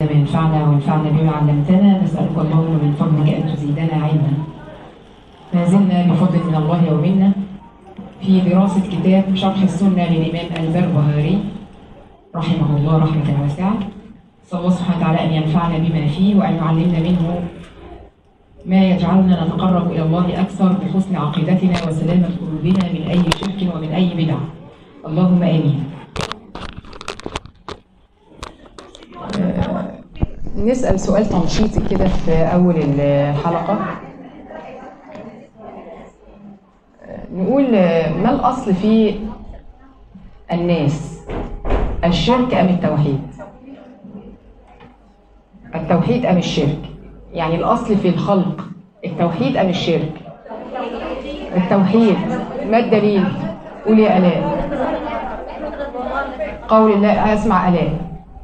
ما ينفعنا وينفعنا بما علمتنا نسألك اللهم من فضلك أن تزيدنا علما ما زلنا بفضل من الله ومنا في دراسة كتاب شرح السنة للإمام البربهاري رحمه الله رحمة واسعة صلى الله سبحانه وتعالى أن ينفعنا بما فيه وأن يعلمنا منه ما يجعلنا نتقرب إلى الله أكثر بحسن عقيدتنا وسلامة قلوبنا من أي شرك ومن أي بدعة اللهم آمين آه، نسأل سؤال تنشيطي كده في أول الحلقة آه، نقول آه، ما الأصل في الناس الشرك أم التوحيد التوحيد أم الشرك يعني الأصل في الخلق التوحيد أم الشرك التوحيد ما الدليل قولي يا آلاء قول الله أسمع آلاء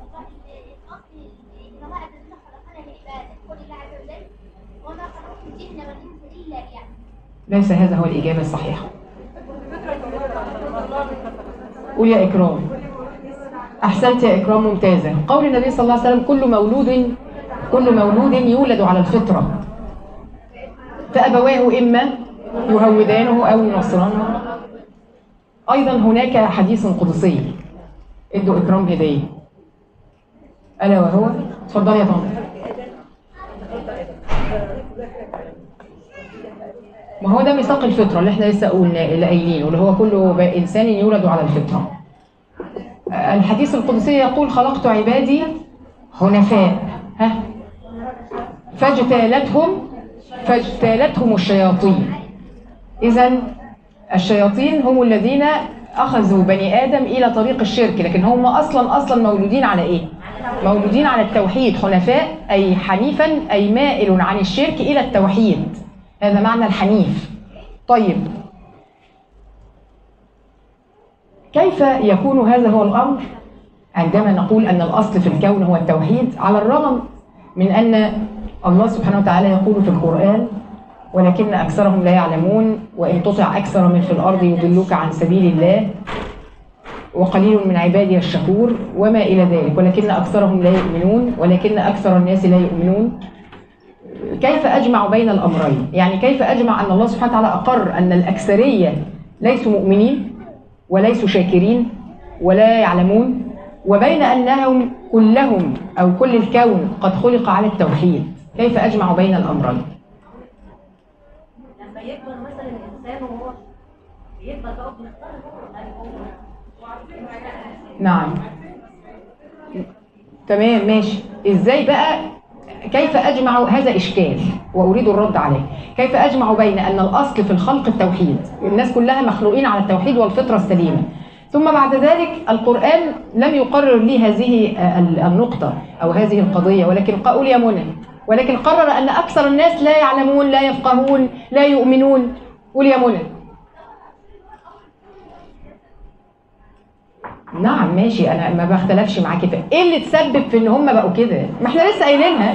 ليس هذا هو الإجابة الصحيحة قول يا إكرام أحسنت يا إكرام ممتازة قول النبي صلى الله عليه وسلم كل مولود كل مولود يولد على الفطرة فأبواه إما يهودانه أو ينصرانه أيضا هناك حديث قدسي ادوا إكرام هدية ألا وهو اتفضلي يا طنط ما هو ده ميثاق الفطرة اللي احنا لسه قلنا اللي قايلينه اللي هو كل ب- إنسان يولد على الفطرة الحديث القدسي يقول خلقت عبادي حنفاء ها فاجتالتهم فاجتالتهم الشياطين إذا الشياطين هم الذين أخذوا بني آدم إلى طريق الشرك لكن هم أصلا أصلا مولودين على إيه؟ مولودين على التوحيد حنفاء أي حنيفا أي مائل عن الشرك إلى التوحيد هذا معنى الحنيف طيب كيف يكون هذا هو الأمر عندما نقول أن الأصل في الكون هو التوحيد على الرغم من أن الله سبحانه وتعالى يقول في القرآن ولكن أكثرهم لا يعلمون وإن تطع أكثر من في الأرض يضلوك عن سبيل الله وقليل من عبادي الشكور وما إلى ذلك ولكن أكثرهم لا يؤمنون ولكن أكثر الناس لا يؤمنون كيف أجمع بين الأمرين يعني كيف أجمع أن الله سبحانه وتعالى أقر أن الأكثرية ليسوا مؤمنين وليسوا شاكرين ولا يعلمون وبين أنهم كلهم أو كل الكون قد خلق على التوحيد كيف أجمع بين الأمرين لما يكبر مثلا الانسان وهو يكبر بقى بنختار يعني هو نعم تمام ماشي ازاي بقى كيف اجمع هذا اشكال واريد الرد عليه كيف اجمع بين ان الاصل في الخلق التوحيد الناس كلها مخلوقين على التوحيد والفطره السليمه ثم بعد ذلك القران لم يقرر لي هذه ال- النقطه او هذه القضيه ولكن قول يا منى ولكن قرر ان اكثر الناس لا يعلمون لا يفقهون لا يؤمنون قول يا منى نعم ماشي انا ما بختلفش معاكي في ايه اللي تسبب في ان هم بقوا كده ما احنا لسه قايلينها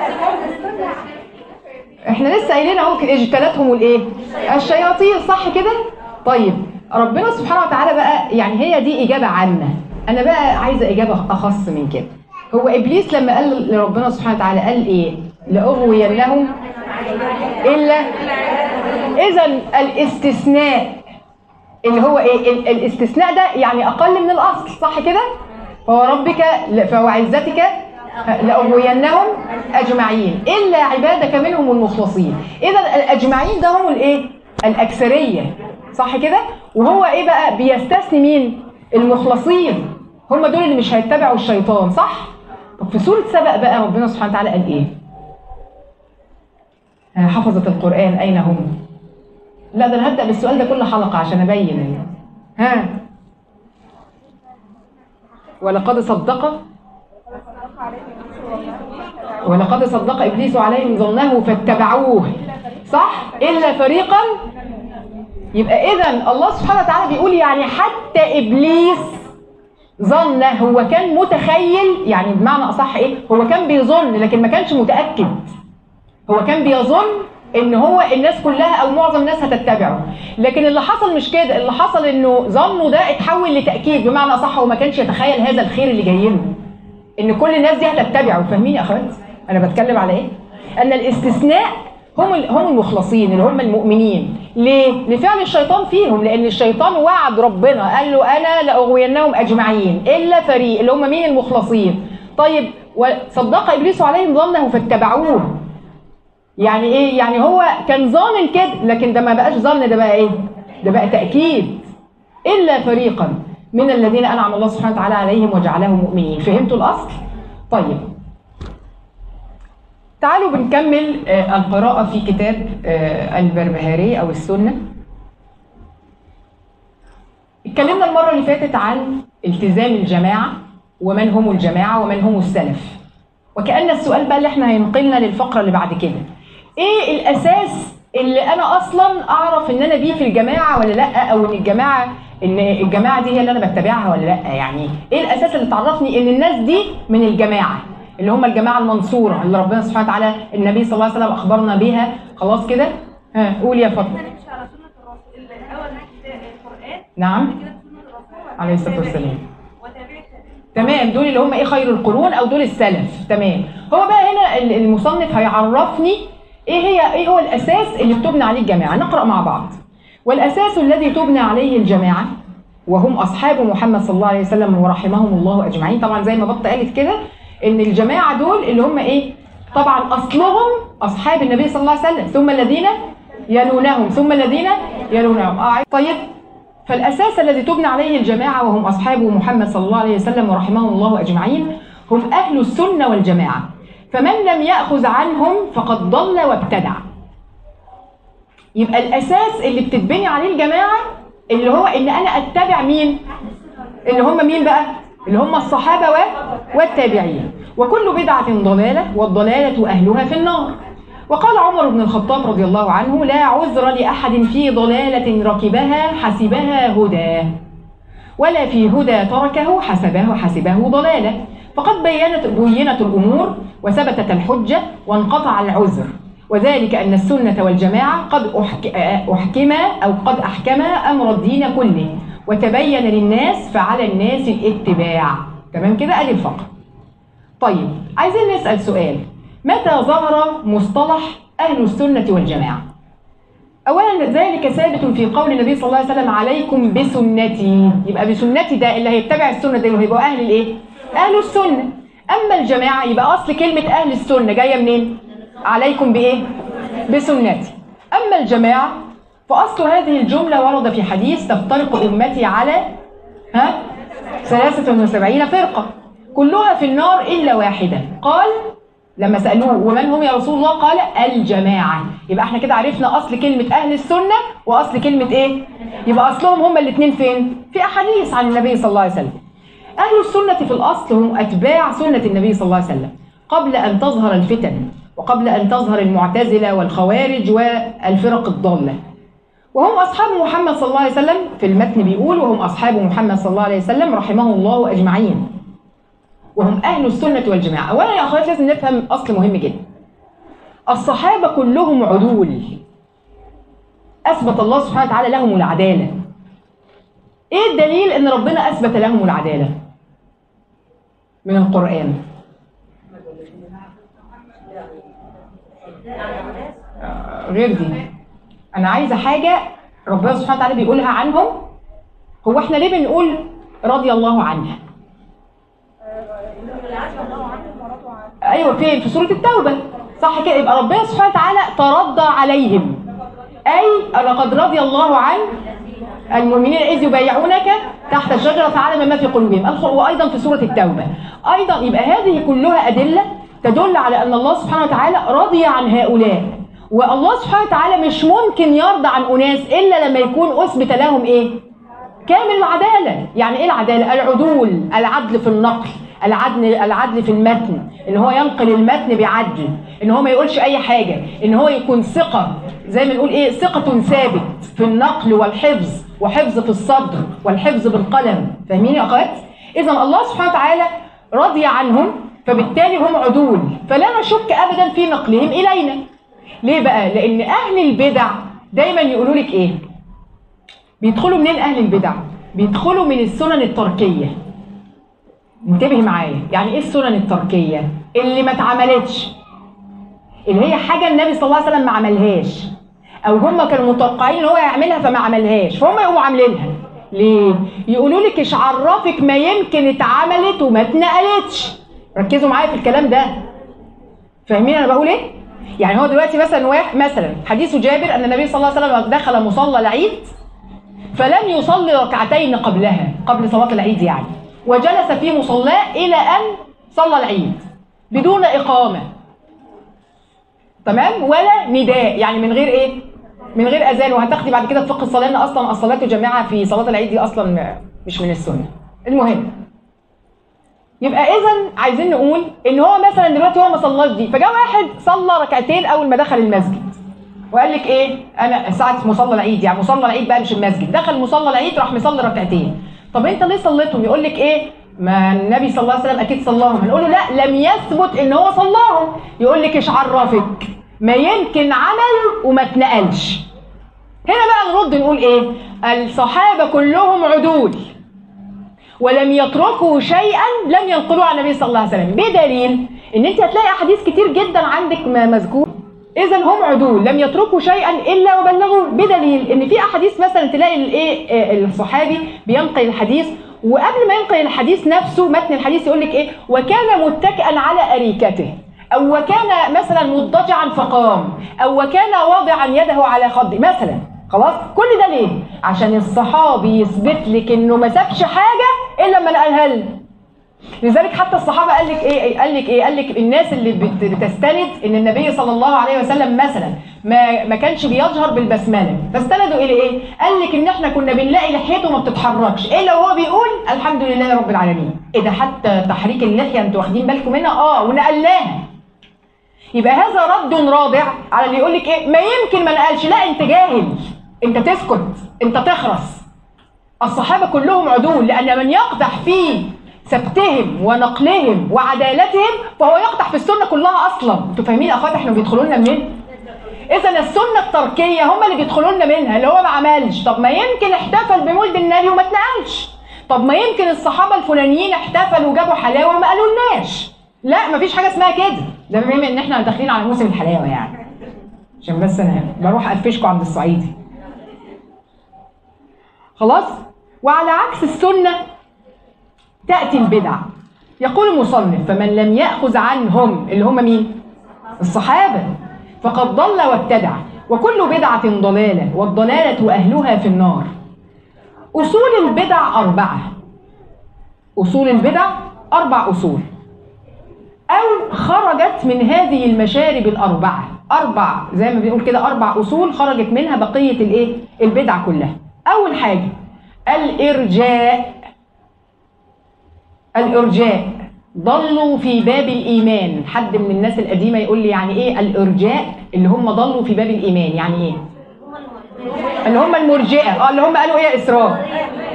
احنا لسه قايلين اهو كده اجتالتهم الايه الشياطين صح كده طيب ربنا سبحانه وتعالى بقى يعني هي دي اجابه عامه انا بقى عايزه اجابه اخص من كده هو ابليس لما قال لربنا سبحانه وتعالى قال ايه لاغوينهم الا اذا الاستثناء اللي هو ايه ال- الاستثناء ده يعني اقل من الاصل صح كده فوربك فوعزتك لاغوينهم اجمعين الا عبادك منهم المخلصين اذا الاجمعين ده هم الايه الاكثريه صح كده وهو ايه بقى بيستثني مين المخلصين هم دول اللي مش هيتبعوا الشيطان صح طب في سوره سبأ بقى ربنا سبحانه وتعالى قال ايه ها، حفظت القران اين هم لا ده انا هبدا بالسؤال ده كل حلقه عشان ابين ها ولقد صدق ولقد صدق ابليس عليهم ظنه فاتبعوه صح الا فريقا يبقى اذا الله سبحانه وتعالى بيقول يعني حتى ابليس ظن هو كان متخيل يعني بمعنى اصح ايه هو كان بيظن لكن ما كانش متاكد هو كان بيظن ان هو الناس كلها او معظم الناس هتتبعه لكن اللي حصل مش كده اللي حصل انه ظنه ده اتحول لتاكيد بمعنى اصح هو ما كانش يتخيل هذا الخير اللي جاي له ان كل الناس دي هتتبعه فاهمين يا اخوات انا بتكلم على ايه ان الاستثناء هم ال- هم المخلصين اللي هم المؤمنين ليه لفعل الشيطان فيهم لان الشيطان وعد ربنا قال له انا لاغوينهم اجمعين الا فريق اللي هم مين المخلصين طيب وصدق ابليس عليهم ظنه فاتبعوه يعني ايه يعني هو كان ظانن كده لكن ده ما بقاش ظن ده بقى ايه ده بقى تاكيد الا فريقا من الذين انعم الله سبحانه وتعالى عليهم وجعلهم مؤمنين فهمتوا الاصل طيب تعالوا بنكمل آه، القراءة في كتاب آه، البربهاري أو السنة اتكلمنا المرة اللي فاتت عن التزام الجماعة ومن هم الجماعة ومن هم السلف وكأن السؤال بقى اللي احنا هينقلنا للفقرة اللي بعد كده ايه الأساس اللي أنا أصلا أعرف إن أنا بيه في الجماعة ولا لأ أو إن الجماعة إن الجماعة دي هي اللي أنا بتبعها ولا لأ يعني ايه الأساس اللي تعرفني إن الناس دي من الجماعة اللي هم الجماعة المنصورة اللي ربنا سبحانه وتعالى النبي صلى الله عليه وسلم أخبرنا بها خلاص كده ها قول يا فاطمة نمشي على سنة الرسول الأول كتاب القرآن نعم بعد كده سنة الرسول عليه الصلاة والسلام وتابع التابعين تمام دول اللي هم ايه خير القرون او دول السلف تمام هو بقى هنا ال- المصنف هيعرفني ايه هي ايه هو الاساس اللي بتبنى عليه الجماعه نقرا مع بعض والاساس الذي تبنى عليه الجماعه وهم اصحاب محمد صلى الله عليه وسلم ورحمهم الله اجمعين طبعا زي ما بطه قالت كده ان الجماعه دول اللي هم ايه طبعا اصلهم اصحاب النبي صلى الله عليه وسلم ثم الذين يلونهم ثم الذين يلونهم آه طيب فالأساس الذي تبنى عليه الجماعة وهم أصحاب محمد صلى الله عليه وسلم ورحمهم الله أجمعين هم أهل السنة والجماعة فمن لم يأخذ عنهم فقد ضل وابتدع يبقى الأساس اللي بتتبني عليه الجماعة اللي هو إن أنا أتبع مين اللي هم مين بقى اللي هم الصحابة و- والتابعين وكل بدعة ضلالة والضلالة أهلها في النار وقال عمر بن الخطاب رضي الله عنه لا عذر لأحد في ضلالة ركبها حسبها هدى ولا في هدى تركه حسبه حسبه ضلالة فقد بينت بينت الأمور وثبتت الحجة وانقطع العذر وذلك أن السنة والجماعة قد أحك- أحكما أو قد أحكما أمر الدين كله وتبين للناس فعلى الناس الاتباع تمام كده أدي الفقر طيب عايزين نسأل سؤال متى ظهر مصطلح أهل السنة والجماعة أولا ذلك ثابت في قول النبي صلى الله عليه وسلم عليكم بسنتي يبقى بسنتي ده اللي هيتبع السنة ده اللي هيبقوا أهل الإيه؟ أهل السنة أما الجماعة يبقى أصل كلمة أهل السنة جاية منين؟ عليكم بإيه؟ بسنتي أما الجماعة فأصل هذه الجملة ورد في حديث تفترق أمتي على ها؟ ثلاثة وسبعين فرقة كلها في النار إلا واحدة قال لما سألوه ومن هم يا رسول الله قال الجماعة يبقى احنا كده عرفنا أصل كلمة أهل السنة وأصل كلمة إيه يبقى أصلهم هم الاثنين فين في أحاديث عن النبي صلى الله عليه وسلم أهل السنة في الأصل هم أتباع سنة النبي صلى الله عليه وسلم قبل أن تظهر الفتن وقبل أن تظهر المعتزلة والخوارج والفرق الضالة وهم أصحاب محمد صلى الله عليه وسلم في المتن بيقول وهم أصحاب محمد صلى الله عليه وسلم رحمه الله أجمعين وهم أهل السنة والجماعة أولا يا أخوات لازم نفهم أصل مهم جدا الصحابة كلهم عدول أثبت الله سبحانه وتعالى لهم العدالة إيه الدليل إن ربنا أثبت لهم العدالة من القرآن آه، غير دي أنا عايزة حاجة ربنا سبحانه وتعالى بيقولها عنهم هو إحنا ليه بنقول رضي الله عنها ايوه فين في سوره التوبه صح كده يبقى ربنا سبحانه وتعالى ترضى عليهم اي لقد رضي الله عن المؤمنين اذ يبايعونك تحت الشجره فعلم ما في قلوبهم الخ- وايضا في سوره التوبه ايضا يبقى هذه كلها ادله تدل على ان الله سبحانه وتعالى رضي عن هؤلاء والله سبحانه وتعالى مش ممكن يرضى عن اناس الا لما يكون اثبت لهم ايه كامل العدالة يعني ايه العدالة العدول العدل في النقل العدل العدل في المتن ان هو ينقل المتن بعدل ان هو ما يقولش اي حاجة ان هو يكون ثقة زي ما نقول ايه ثقة ثابت في النقل والحفظ وحفظ في الصدر والحفظ بالقلم فاهمين يا اخوات اذا الله سبحانه وتعالى رضي عنهم فبالتالي هم عدول فلا نشك ابدا في نقلهم الينا ليه بقى لان اهل البدع دايما يقولوا لك ايه بيدخلوا منين اهل البدع بيدخلوا من السنن التركيه انتبهي معايا يعني ايه السنن التركيه اللي ما اتعملتش اللي هي حاجه النبي صلى الله عليه وسلم ما عملهاش او هم كانوا متوقعين ان هو يعملها فما عملهاش فهم يقوموا عاملينها ليه يقولوا لك ايش عرفك ما يمكن اتعملت وما اتنقلتش ركزوا معايا في الكلام ده فاهمين انا بقول ايه يعني هو دلوقتي مثلا واحد مثلا حديث جابر ان النبي صلى الله عليه وسلم دخل مصلى العيد فلم يصلي ركعتين قبلها قبل صلاه العيد يعني وجلس في مصلاه الى ان صلى العيد بدون اقامه تمام ولا نداء يعني من غير ايه من غير اذان وهتاخدي بعد كده في فقه الصلاه ان اصلا الصلاه جماعه في صلاه العيد دي اصلا م- مش من السنه المهم يبقى اذا عايزين نقول ان هو مثلا دلوقتي هو ما صلاش دي فجاء واحد صلى ركعتين اول ما دخل المسجد وقال لك ايه انا ساعه مصلى العيد يعني مصلى العيد بقى مش المسجد دخل مصلى العيد راح مصلي ركعتين طب انت ليه صليتهم يقول لك ايه ما النبي صلى الله عليه وسلم اكيد صلاهم هنقول له لا لم يثبت ان هو صلاهم يقول لك ايش عرفك ما يمكن عمل وما اتنقلش هنا بقى نرد نقول ايه الصحابه كلهم عدول ولم يتركوا شيئا لم ينقلوه عن النبي صلى الله عليه وسلم بدليل ان انت هتلاقي احاديث كتير جدا عندك م- مذكور اذا هم عدول لم يتركوا شيئا الا وبلغوا بدليل ان في احاديث مثلا تلاقي الايه آه، الصحابي بينقل الحديث وقبل ما ينقل الحديث نفسه متن الحديث يقول لك ايه وكان متكئا على اريكته او وكان مثلا مضطجعا فقام او وكان واضعا يده على خده مثلا خلاص كل ده ليه عشان الصحابي يثبت لك انه ما سابش حاجه الا لما نقلها لنا لذلك حتى الصحابه قال لك ايه قال لك ايه قال لك الناس اللي بت- بتستند ان النبي صلى الله عليه وسلم مثلا ما ما كانش بيجهر بالبسمله فاستندوا الى ايه قال لك ان احنا كنا بنلاقي لحيته ما بتتحركش الا وهو بيقول الحمد لله رب العالمين ايه ده حتى تحريك اللحيه انتوا واخدين بالكم منها اه ونقلناها يبقى هذا رد رادع على اللي يقول لك ايه ما يمكن ما نقلش لا انت جاهل انت تسكت انت تخرس الصحابه كلهم عدول لان من يقدح في ثبتهم ونقلهم وعدالتهم فهو يقدح في السنه كلها اصلا انتوا فاهمين يا اخوات احنا بيدخلوا لنا منين اذا السنه التركيه هم اللي بيدخلوا لنا منها اللي هو ما عملش طب ما يمكن احتفل بمولد النبي وما اتنقلش طب ما يمكن الصحابه الفلانيين احتفلوا وجابوا حلاوه وما قالولناش لا مفيش حاجه اسمها كده ده بما ان احنا داخلين على موسم الحلاوه يعني عشان بس انا بروح افشكوا عند الصعيدي خلاص وعلى عكس السنه تاتي البدع يقول المصنف فمن لم ياخذ عنهم اللي هم مين الصحابه فقد ضل وابتدع وكل بدعه ضلاله والضلاله اهلها في النار اصول البدع اربعه اصول البدع اربع اصول أو خرجت من هذه المشارب الأربعة أربع زي ما بنقول كده أربع أصول خرجت منها بقية الإيه؟ البدع كلها أول حاجة الإرجاء الإرجاء ضلوا في باب الإيمان حد من الناس القديمة يقول لي يعني إيه الإرجاء اللي هم ضلوا في باب الإيمان يعني إيه اللي هم المرجئة اه اللي هم قالوا إيه يا إسراء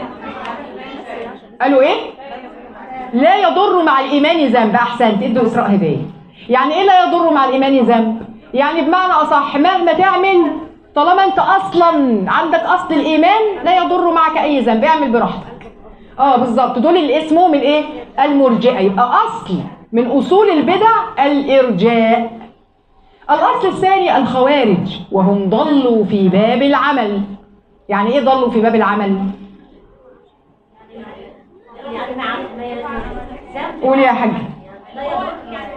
قالوا إيه لا يضر مع الايمان ذنب احسنت ادوا اسراء هديه يعني ايه لا يضر مع الايمان ذنب يعني بمعنى اصح مهما تعمل طالما انت اصلا عندك اصل الايمان لا يضر معك اي ذنب اعمل براحتك اه بالظبط دول اللي اسمهم الايه المرجئه يبقى اصل من اصول البدع الارجاء الاصل الثاني الخوارج وهم ضلوا في باب العمل يعني ايه ضلوا في باب العمل يعني ما عم- ما يلزم قول يا حاج لا يضر يعني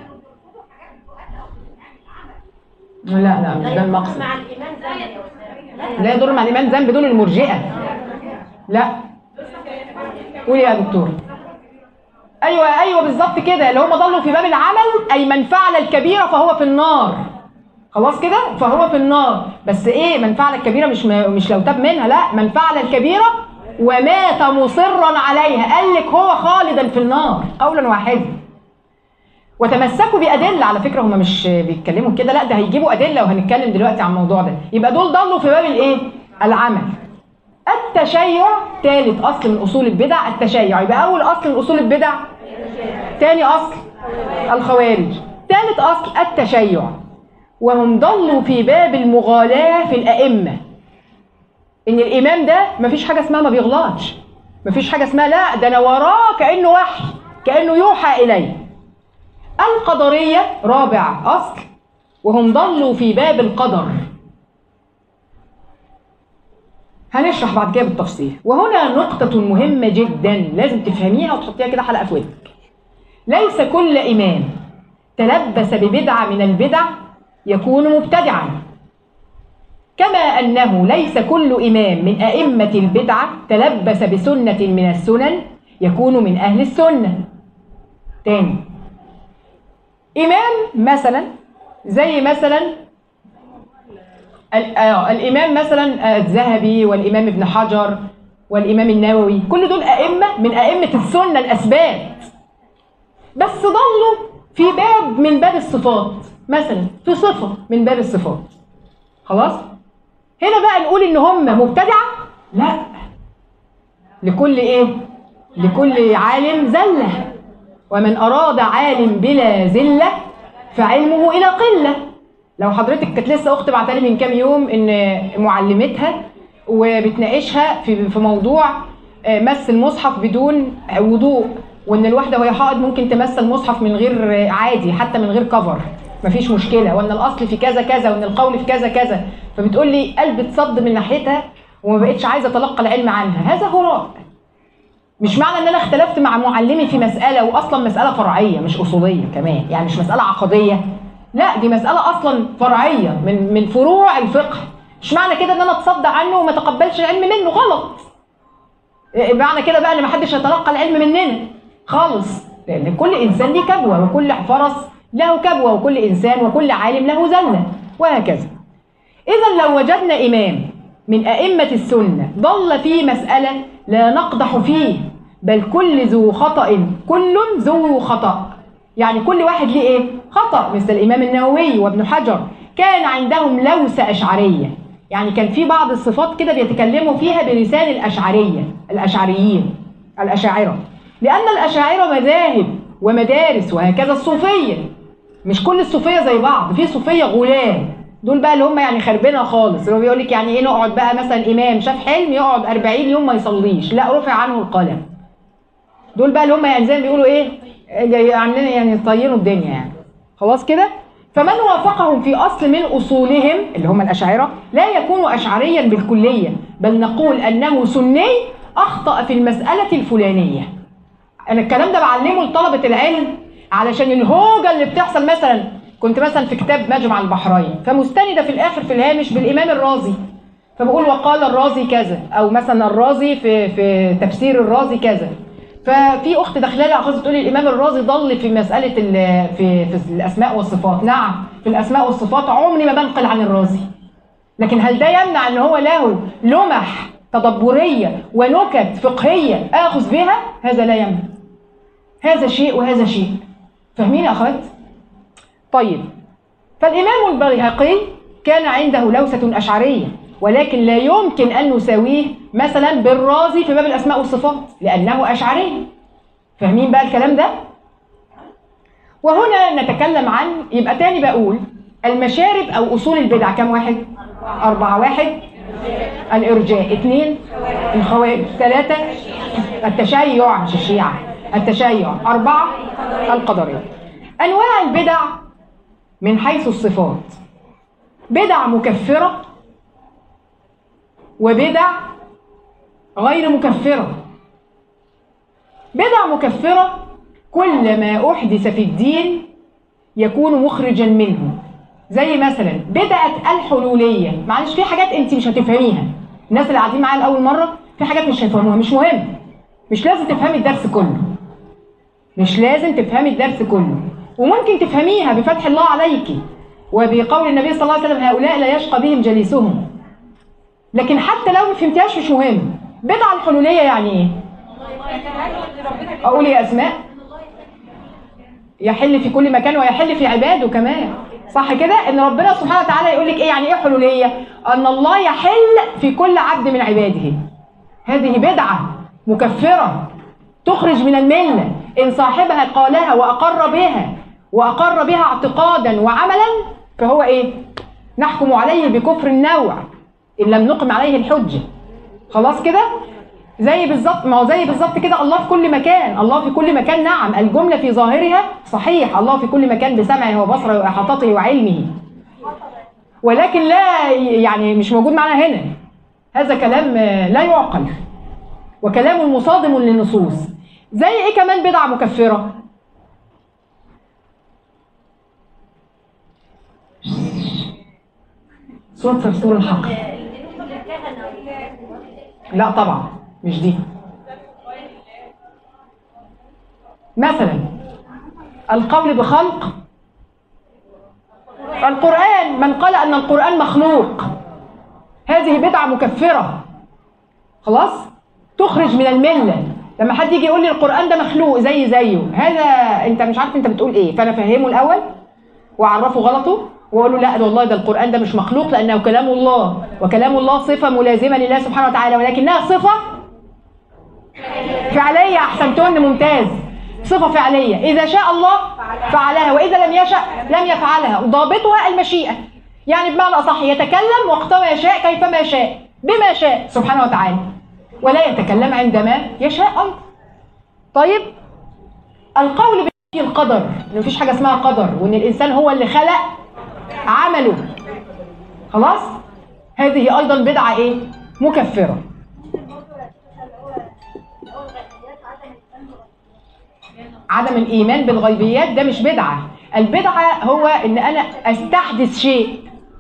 لا لا مش لا ده يضر المقصد مع الايمان ذنب يا أستاذ. لا لا يضر مع الايمان ذنب دول المرجئه لا قولي يا دكتور ايوه ايوه بالظبط كده اللي هم ضلوا في باب العمل اي من فعل الكبيره فهو في النار خلاص كده فهو في النار بس ايه من فعل الكبيره مش مش لو تاب منها لا من فعل الكبيره ومات مصرا عليها قال لك هو خالدا في النار قولا واحدا وتمسكوا بأدلة على فكرة هم مش بيتكلموا كده لا ده هيجيبوا أدلة وهنتكلم دلوقتي عن الموضوع ده يبقى دول ضلوا في باب الإيه؟ العمل التشيع ثالث أصل من أصول البدع التشيع يبقى أول أصل من أصول البدع ثاني أصل الخوارج ثالث أصل التشيع وهم ضلوا في باب المغالاة في الأئمة إن الإمام ده مفيش حاجة اسمها ما بيغلطش مفيش حاجة اسمها لا ده أنا وراه كأنه وحي كأنه يوحى إليه القدرية رابع أصل وهم ضلوا في باب القدر هنشرح بعد كده بالتفصيل وهنا نقطة مهمة جدا لازم تفهميها وتحطيها كده حلقة في ودنك ليس كل إمام تلبس ببدعة من البدع يكون مبتدعا كما أنه ليس كل إمام من أئمة البدعة تلبس بسنة من السنن يكون من أهل السنة تاني إمام مثلا زي مثلا ال- آه، الإمام مثلا آه، الذهبي والإمام ابن حجر والإمام النووي كل دول أئمة من أئمة السنة الأسباب بس ضلوا في باب من باب الصفات مثلا في صفة من باب الصفات خلاص هنا بقى نقول ان هم مبتدعة لا لكل ايه لكل عالم زلة ومن اراد عالم بلا زلة فعلمه الى قلة لو حضرتك كانت لسه اخت بعتلي من كام يوم ان معلمتها وبتناقشها في في موضوع آه، مس المصحف بدون وضوء وان الواحده وهي حائض ممكن تمس المصحف من غير آه، عادي حتى من غير كفر مفيش مشكله وان الاصل في كذا كذا وان القول في كذا كذا فبتقول لي قلبي اتصد من ناحيتها وما بقتش عايزه اتلقى العلم عنها هذا هراء مش معنى ان انا اختلفت مع معلمي في مساله واصلا مساله فرعيه مش اصوليه كمان يعني مش مساله عقديه لا دي مساله اصلا فرعيه من من فروع الفقه مش معنى كده ان انا اتصدى عنه وما تقبلش العلم منه غلط إيه معنى كده بقى ان محدش هيتلقى العلم مننا خالص لان كل انسان ليه كبوه وكل فرس له كبوه وكل انسان وكل عالم له زله وهكذا اذا لو وجدنا امام من ائمه السنه ضل في مساله لا نقدح فيه بل كل ذو خطا كل ذو خطا يعني كل واحد ليه ايه خطا مثل الامام النووي وابن حجر كان عندهم لوسه اشعريه يعني كان في بعض الصفات كده بيتكلموا فيها بلسان الاشعريه الاشعريين الاشاعره لان الاشاعره مذاهب ومدارس وهكذا الصوفيه مش كل الصوفيه زي بعض في صوفيه غلام دول بقى اللي هم يعني خربنا خالص اللي هو بيقول لك يعني ايه نقعد بقى مثلا امام شاف حلم يقعد 40 يوم ما يصليش لا رفع عنه القلم دول بقى اللي هم يعني زي ما بيقولوا ايه جاي- عاملين يعني يطينوا الدنيا يعني خلاص كده فمن وافقهم في اصل من اصولهم اللي هم الاشاعره لا يكون اشعريا بالكليه بل نقول انه سني اخطا في المساله الفلانيه انا الكلام ده بعلمه لطلبه العلم علشان الهوجه اللي بتحصل مثلا كنت مثلا في كتاب مجمع البحرين فمستنده في الاخر في الهامش بالامام الرازي فبقول وقال الرازي كذا او مثلا الرازي في في تفسير الرازي كذا ففي اخت داخله لي على الخاص بتقول لي الامام الرازي ضل في مساله ال- في في الاسماء والصفات نعم في الاسماء والصفات عمري ما بنقل عن الرازي لكن هل ده يمنع ان هو له لمح تدبريه ونكت فقهيه اخذ بها هذا لا يمنع هذا شيء وهذا شيء فاهمين يا اخوات طيب فالامام البيهقي كان عنده لوسه اشعريه ولكن لا يمكن ان نساويه مثلا بالرازي في باب الاسماء والصفات لانه اشعري فاهمين بقى الكلام ده وهنا نتكلم عن يبقى تاني بقول المشارب او اصول البدع كم واحد أربعة واحد الإرجاء اثنين الخوارج ثلاثة التشيع مش الشيعة التشيع أربعة القدرية أنواع البدع من حيث الصفات بدع مكفرة وبدع غير مكفرة بدع مكفرة كل ما أحدث في الدين يكون مخرجا منه زي مثلا بدعة الحلولية معلش في حاجات انت مش هتفهميها الناس اللي قاعدين معايا لأول مرة في حاجات مش هيفهموها مش مهم مش لازم تفهمي الدرس كله مش لازم تفهمي الدرس كله وممكن تفهميها بفتح الله عليك وبقول النبي صلى الله عليه وسلم هؤلاء لا يشقى بهم جليسهم لكن حتى لو ما فهمتهاش مش مهم بدعة الحلولية يعني ايه؟ اقول يا اسماء يحل في كل مكان ويحل في عباده كمان صح كده ان ربنا سبحانه وتعالى يقول لك ايه يعني ايه حلوليه ان الله يحل في كل عبد من عباده هذه بدعه مكفره تخرج من المله ان صاحبها قالها واقر بها واقر بها اعتقادا وعملا فهو ايه نحكم عليه بكفر النوع ان لم نقم عليه الحجه خلاص كده زي بالظبط ما هو زي بالظبط كده الله في كل مكان الله في كل مكان نعم الجمله في ظاهرها صحيح الله في كل مكان بسمعه وبصره واحاطته وعلمه ولكن لا يعني مش موجود معنا هنا هذا كلام آه، لا يعقل وكلام مصادم للنصوص زي ايه كمان بدعه مكفره صوت صرصور الحق اللي ندخل الكهنة لا طبعا مش دي مثلا القول بخلق القرآن من قال أن القرآن مخلوق هذه بدعة مكفرة خلاص تخرج من الملة لما حد يجي يقول لي القرآن ده مخلوق زي زيه هذا انت مش عارف انت بتقول ايه فانا فهمه الاول واعرفه غلطه واقول له لا ده والله ده القرآن ده مش مخلوق لانه كلام الله وكلام الله صفة ملازمة لله سبحانه وتعالى ولكنها صفة فعلية احسنتن ممتاز صفة فعلية إذا شاء الله فعلها وإذا لم يشأ لم يفعلها ضابطها المشيئة يعني بمعنى أصح يتكلم وقتما يشاء كيفما يشاء بما شاء سبحانه وتعالى ولا يتكلم عندما يشاء أيضا طيب القول بالقدر إن مفيش حاجة اسمها قدر وإن الإنسان هو اللي خلق عمله خلاص هذه أيضا بدعة إيه مكفرة عدم الايمان بالغيبيات ده مش بدعه البدعه هو ان انا استحدث شيء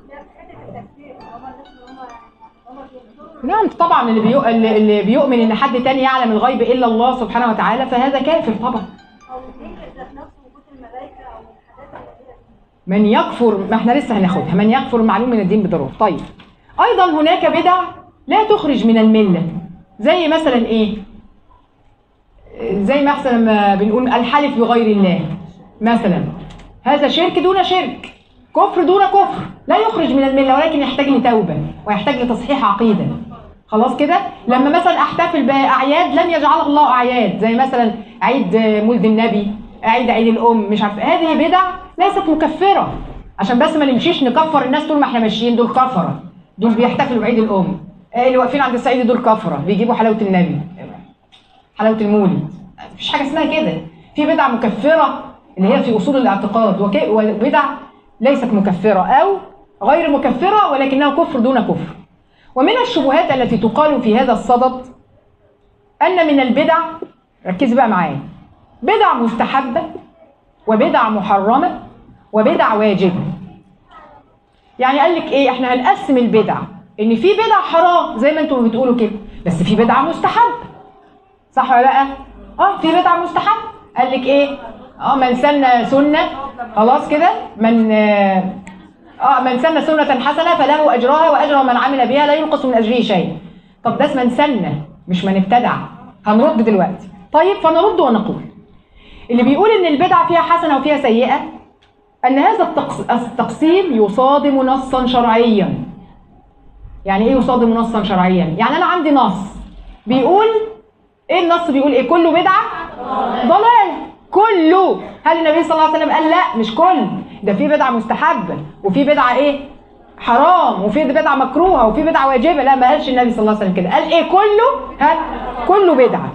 نعم طبعا اللي, بيو... اللي اللي بيؤمن ان حد تاني يعلم الغيب الا الله سبحانه وتعالى فهذا كافر طبعا او ينكر ذات نفسه وجود الملائكه او الحاجات اللي هي من يكفر ما احنا لسه هناخدها من يكفر معلوم من الدين بضروره طيب ايضا هناك بدع لا تخرج من المله زي مثلا ايه زي مثلا ما بنقول الحلف بغير الله مثلا هذا شرك دون شرك كفر دون كفر لا يخرج من المله ولكن يحتاج لتوبه ويحتاج لتصحيح عقيده خلاص كده لما مثلا احتفل باعياد لم يجعلها الله اعياد زي مثلا عيد مولد النبي عيد عيد الام مش عارف هذه بدع ليست مكفره عشان بس ما نمشيش نكفر الناس طول ما احنا ماشيين دول كفره دول بيحتفلوا بعيد الام آه، اللي واقفين عند السعيد دول كفره بيجيبوا حلاوه النبي حلاوه المولد مفيش حاجه اسمها كده في بدع مكفره اللي هي في اصول الاعتقاد وك- وبدع ليست مكفره او غير مكفره ولكنها كفر دون كفر ومن الشبهات التي تقال في هذا الصدد ان من البدع ركز بقى معايا بدع مستحبه وبدع محرمه وبدع واجبه يعني قال لك ايه احنا هنقسم البدع ان في بدع حرام زي ما انتم بتقولوا كده بس في بدع مستحب صح ولا لا اه في بدعه مستحب قال لك ايه اه من سن سنه خلاص كده من اه آه، من سن سنه حسنه فله اجرها واجر من عمل بها لا ينقص من اجره شيء طب ده اسمه من سن مش من ابتدع هنرد دلوقتي طيب فنرد ونقول اللي بيقول ان البدعه فيها حسنه وفيها سيئه ان هذا التقس- التقسيم يصادم نصا شرعيا يعني ايه يصادم نصا شرعيا يعني انا عندي نص بيقول ايه النص بيقول ايه كله بدعه ضلال كله هل النبي صلى الله عليه وسلم قال لا مش كل ده في بدعه مستحبه وفي بدعه ايه حرام وفي بدعه مكروهه وفي بدعه واجبه لا ما قالش النبي صلى الله عليه وسلم كده قال ايه كله ها كله بدعه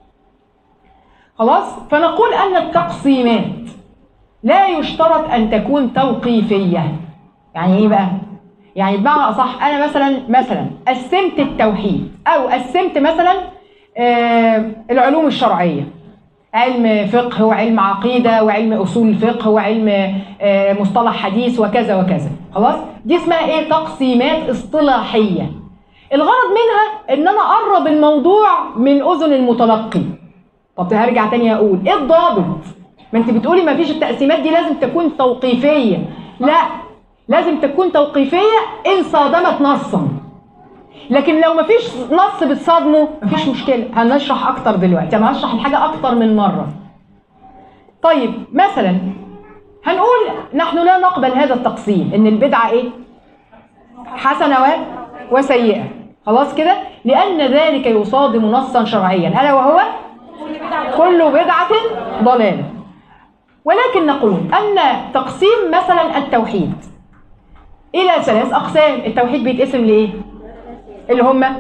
خلاص فنقول ان التقسيمات لا يشترط ان تكون توقيفيه يعني ايه بقى يعني بمعنى اصح انا مثلا مثلا قسمت التوحيد او قسمت مثلا آه، العلوم الشرعيه علم فقه وعلم عقيده وعلم اصول الفقه وعلم آه، مصطلح حديث وكذا وكذا خلاص دي اسمها ايه تقسيمات اصطلاحيه الغرض منها ان انا اقرب الموضوع من اذن المتلقي طب هرجع تاني اقول ايه الضابط ما انت بتقولي ما فيش التقسيمات دي لازم تكون توقيفيه لا لازم تكون توقيفيه ان صادمت نصا لكن لو مفيش نص بتصادمه مفيش مشكله هنشرح اكتر دلوقتي انا هشرح الحاجه اكتر من مره طيب مثلا هنقول نحن لا نقبل هذا التقسيم ان البدعه ايه حسنه و- وسيئه خلاص كده لان ذلك يصادم نصا شرعيا الا وهو كل بدعه ضلاله ولكن نقول ان تقسيم مثلا التوحيد الى ثلاث اقسام التوحيد بيتقسم لايه اللي هم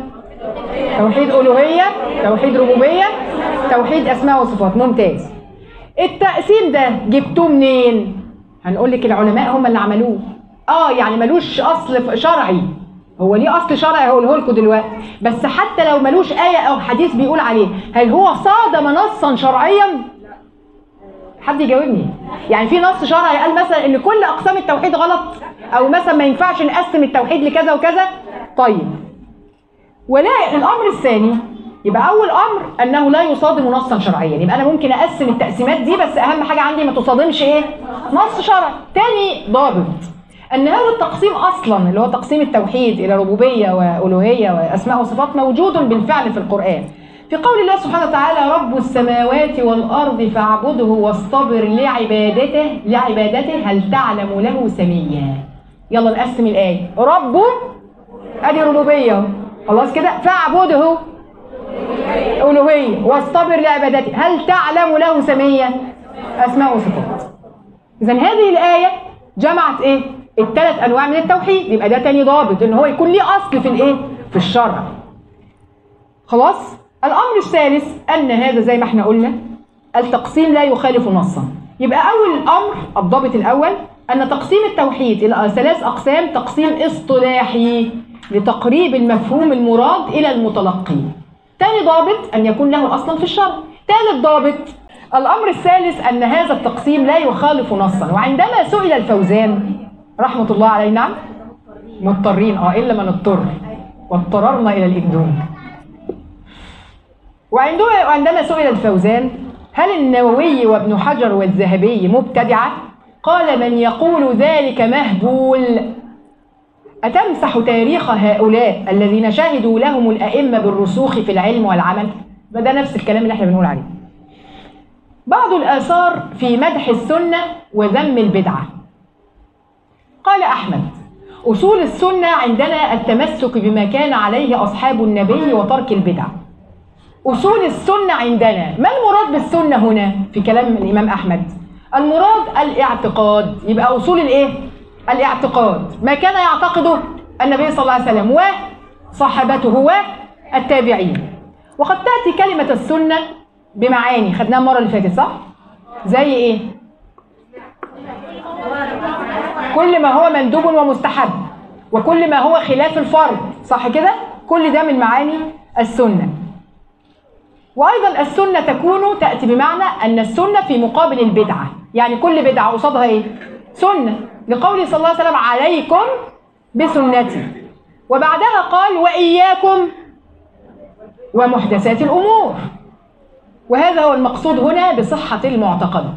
توحيد ألوهية توحيد ربوبية توحيد أسماء وصفات ممتاز التقسيم ده جبتوه منين هنقول لك العلماء هم اللي عملوه اه يعني ملوش اصل شرعي هو ليه اصل شرعي هقوله لكم دلوقتي بس حتى لو ملوش ايه او حديث بيقول عليه هل هو صادم نصا شرعيا حد يجاوبني يعني في نص شرعي قال مثلا ان كل اقسام التوحيد غلط او مثلا ما ينفعش نقسم التوحيد لكذا وكذا طيب ولا الامر الثاني يبقى اول امر انه لا يصادم نصا شرعيا يبقى انا ممكن اقسم التقسيمات دي بس اهم حاجه عندي ما تصادمش ايه نص شرعي تاني ضابط ان هذا التقسيم اصلا اللي هو تقسيم التوحيد الى ربوبيه والوهيه واسماء وصفات موجود بالفعل في القران في قول الله سبحانه وتعالى رب السماوات والارض فاعبده واصطبر لعبادته لعبادته هل تعلم له سميا يلا نقسم الايه رب ادي ربوبيه خلاص كده فاعبده ألوهية واصطبر لعبادته هل تعلم له سميا أسماء وصفات إذا هذه الآية جمعت إيه الثلاث أنواع من التوحيد يبقى ده تاني ضابط إن هو يكون ليه أصل في الإيه في الشرع خلاص الأمر الثالث أن هذا زي ما احنا قلنا التقسيم لا يخالف نصا يبقى أول أمر الضابط الأول أن تقسيم التوحيد إلى ثلاث أقسام تقسيم اصطلاحي لتقريب المفهوم المراد إلى المتلقي تاني ضابط أن يكون له أصلا في الشرع ثالث ضابط الأمر الثالث أن هذا التقسيم لا يخالف نصا وعندما سئل الفوزان رحمة الله عليه نعم مضطرين اه إلا من اضطر واضطررنا إلى الإندوم وعندما وعندما سئل الفوزان هل النووي وابن حجر والذهبي مبتدعة؟ قال من يقول ذلك مهبول أتمسح تاريخ هؤلاء الذين شهدوا لهم الأئمة بالرسوخ في العلم والعمل؟ ده نفس الكلام اللي احنا بنقول عليه. بعض الآثار في مدح السنة وذم البدعة. قال أحمد: أصول السنة عندنا التمسك بما كان عليه أصحاب النبي وترك البدع. أصول السنة عندنا، ما المراد بالسنة هنا في كلام الإمام أحمد؟ المراد الاعتقاد، يبقى أصول الإيه؟ الاعتقاد ما كان يعتقده النبي صلى الله عليه وسلم وصحابته والتابعين وقد تأتي كلمة السنة بمعاني خدناها المرة اللي فاتت صح؟ زي ايه؟ كل ما هو مندوب ومستحب وكل ما هو خلاف الفرض صح كده؟ كل ده من معاني السنة وأيضا السنة تكون تأتي بمعنى أن السنة في مقابل البدعة يعني كل بدعة قصادها إيه؟ سنة لقوله صلى الله عليه وسلم عليكم بسنتي وبعدها قال وإياكم ومحدثات الأمور وهذا هو المقصود هنا بصحة المعتقد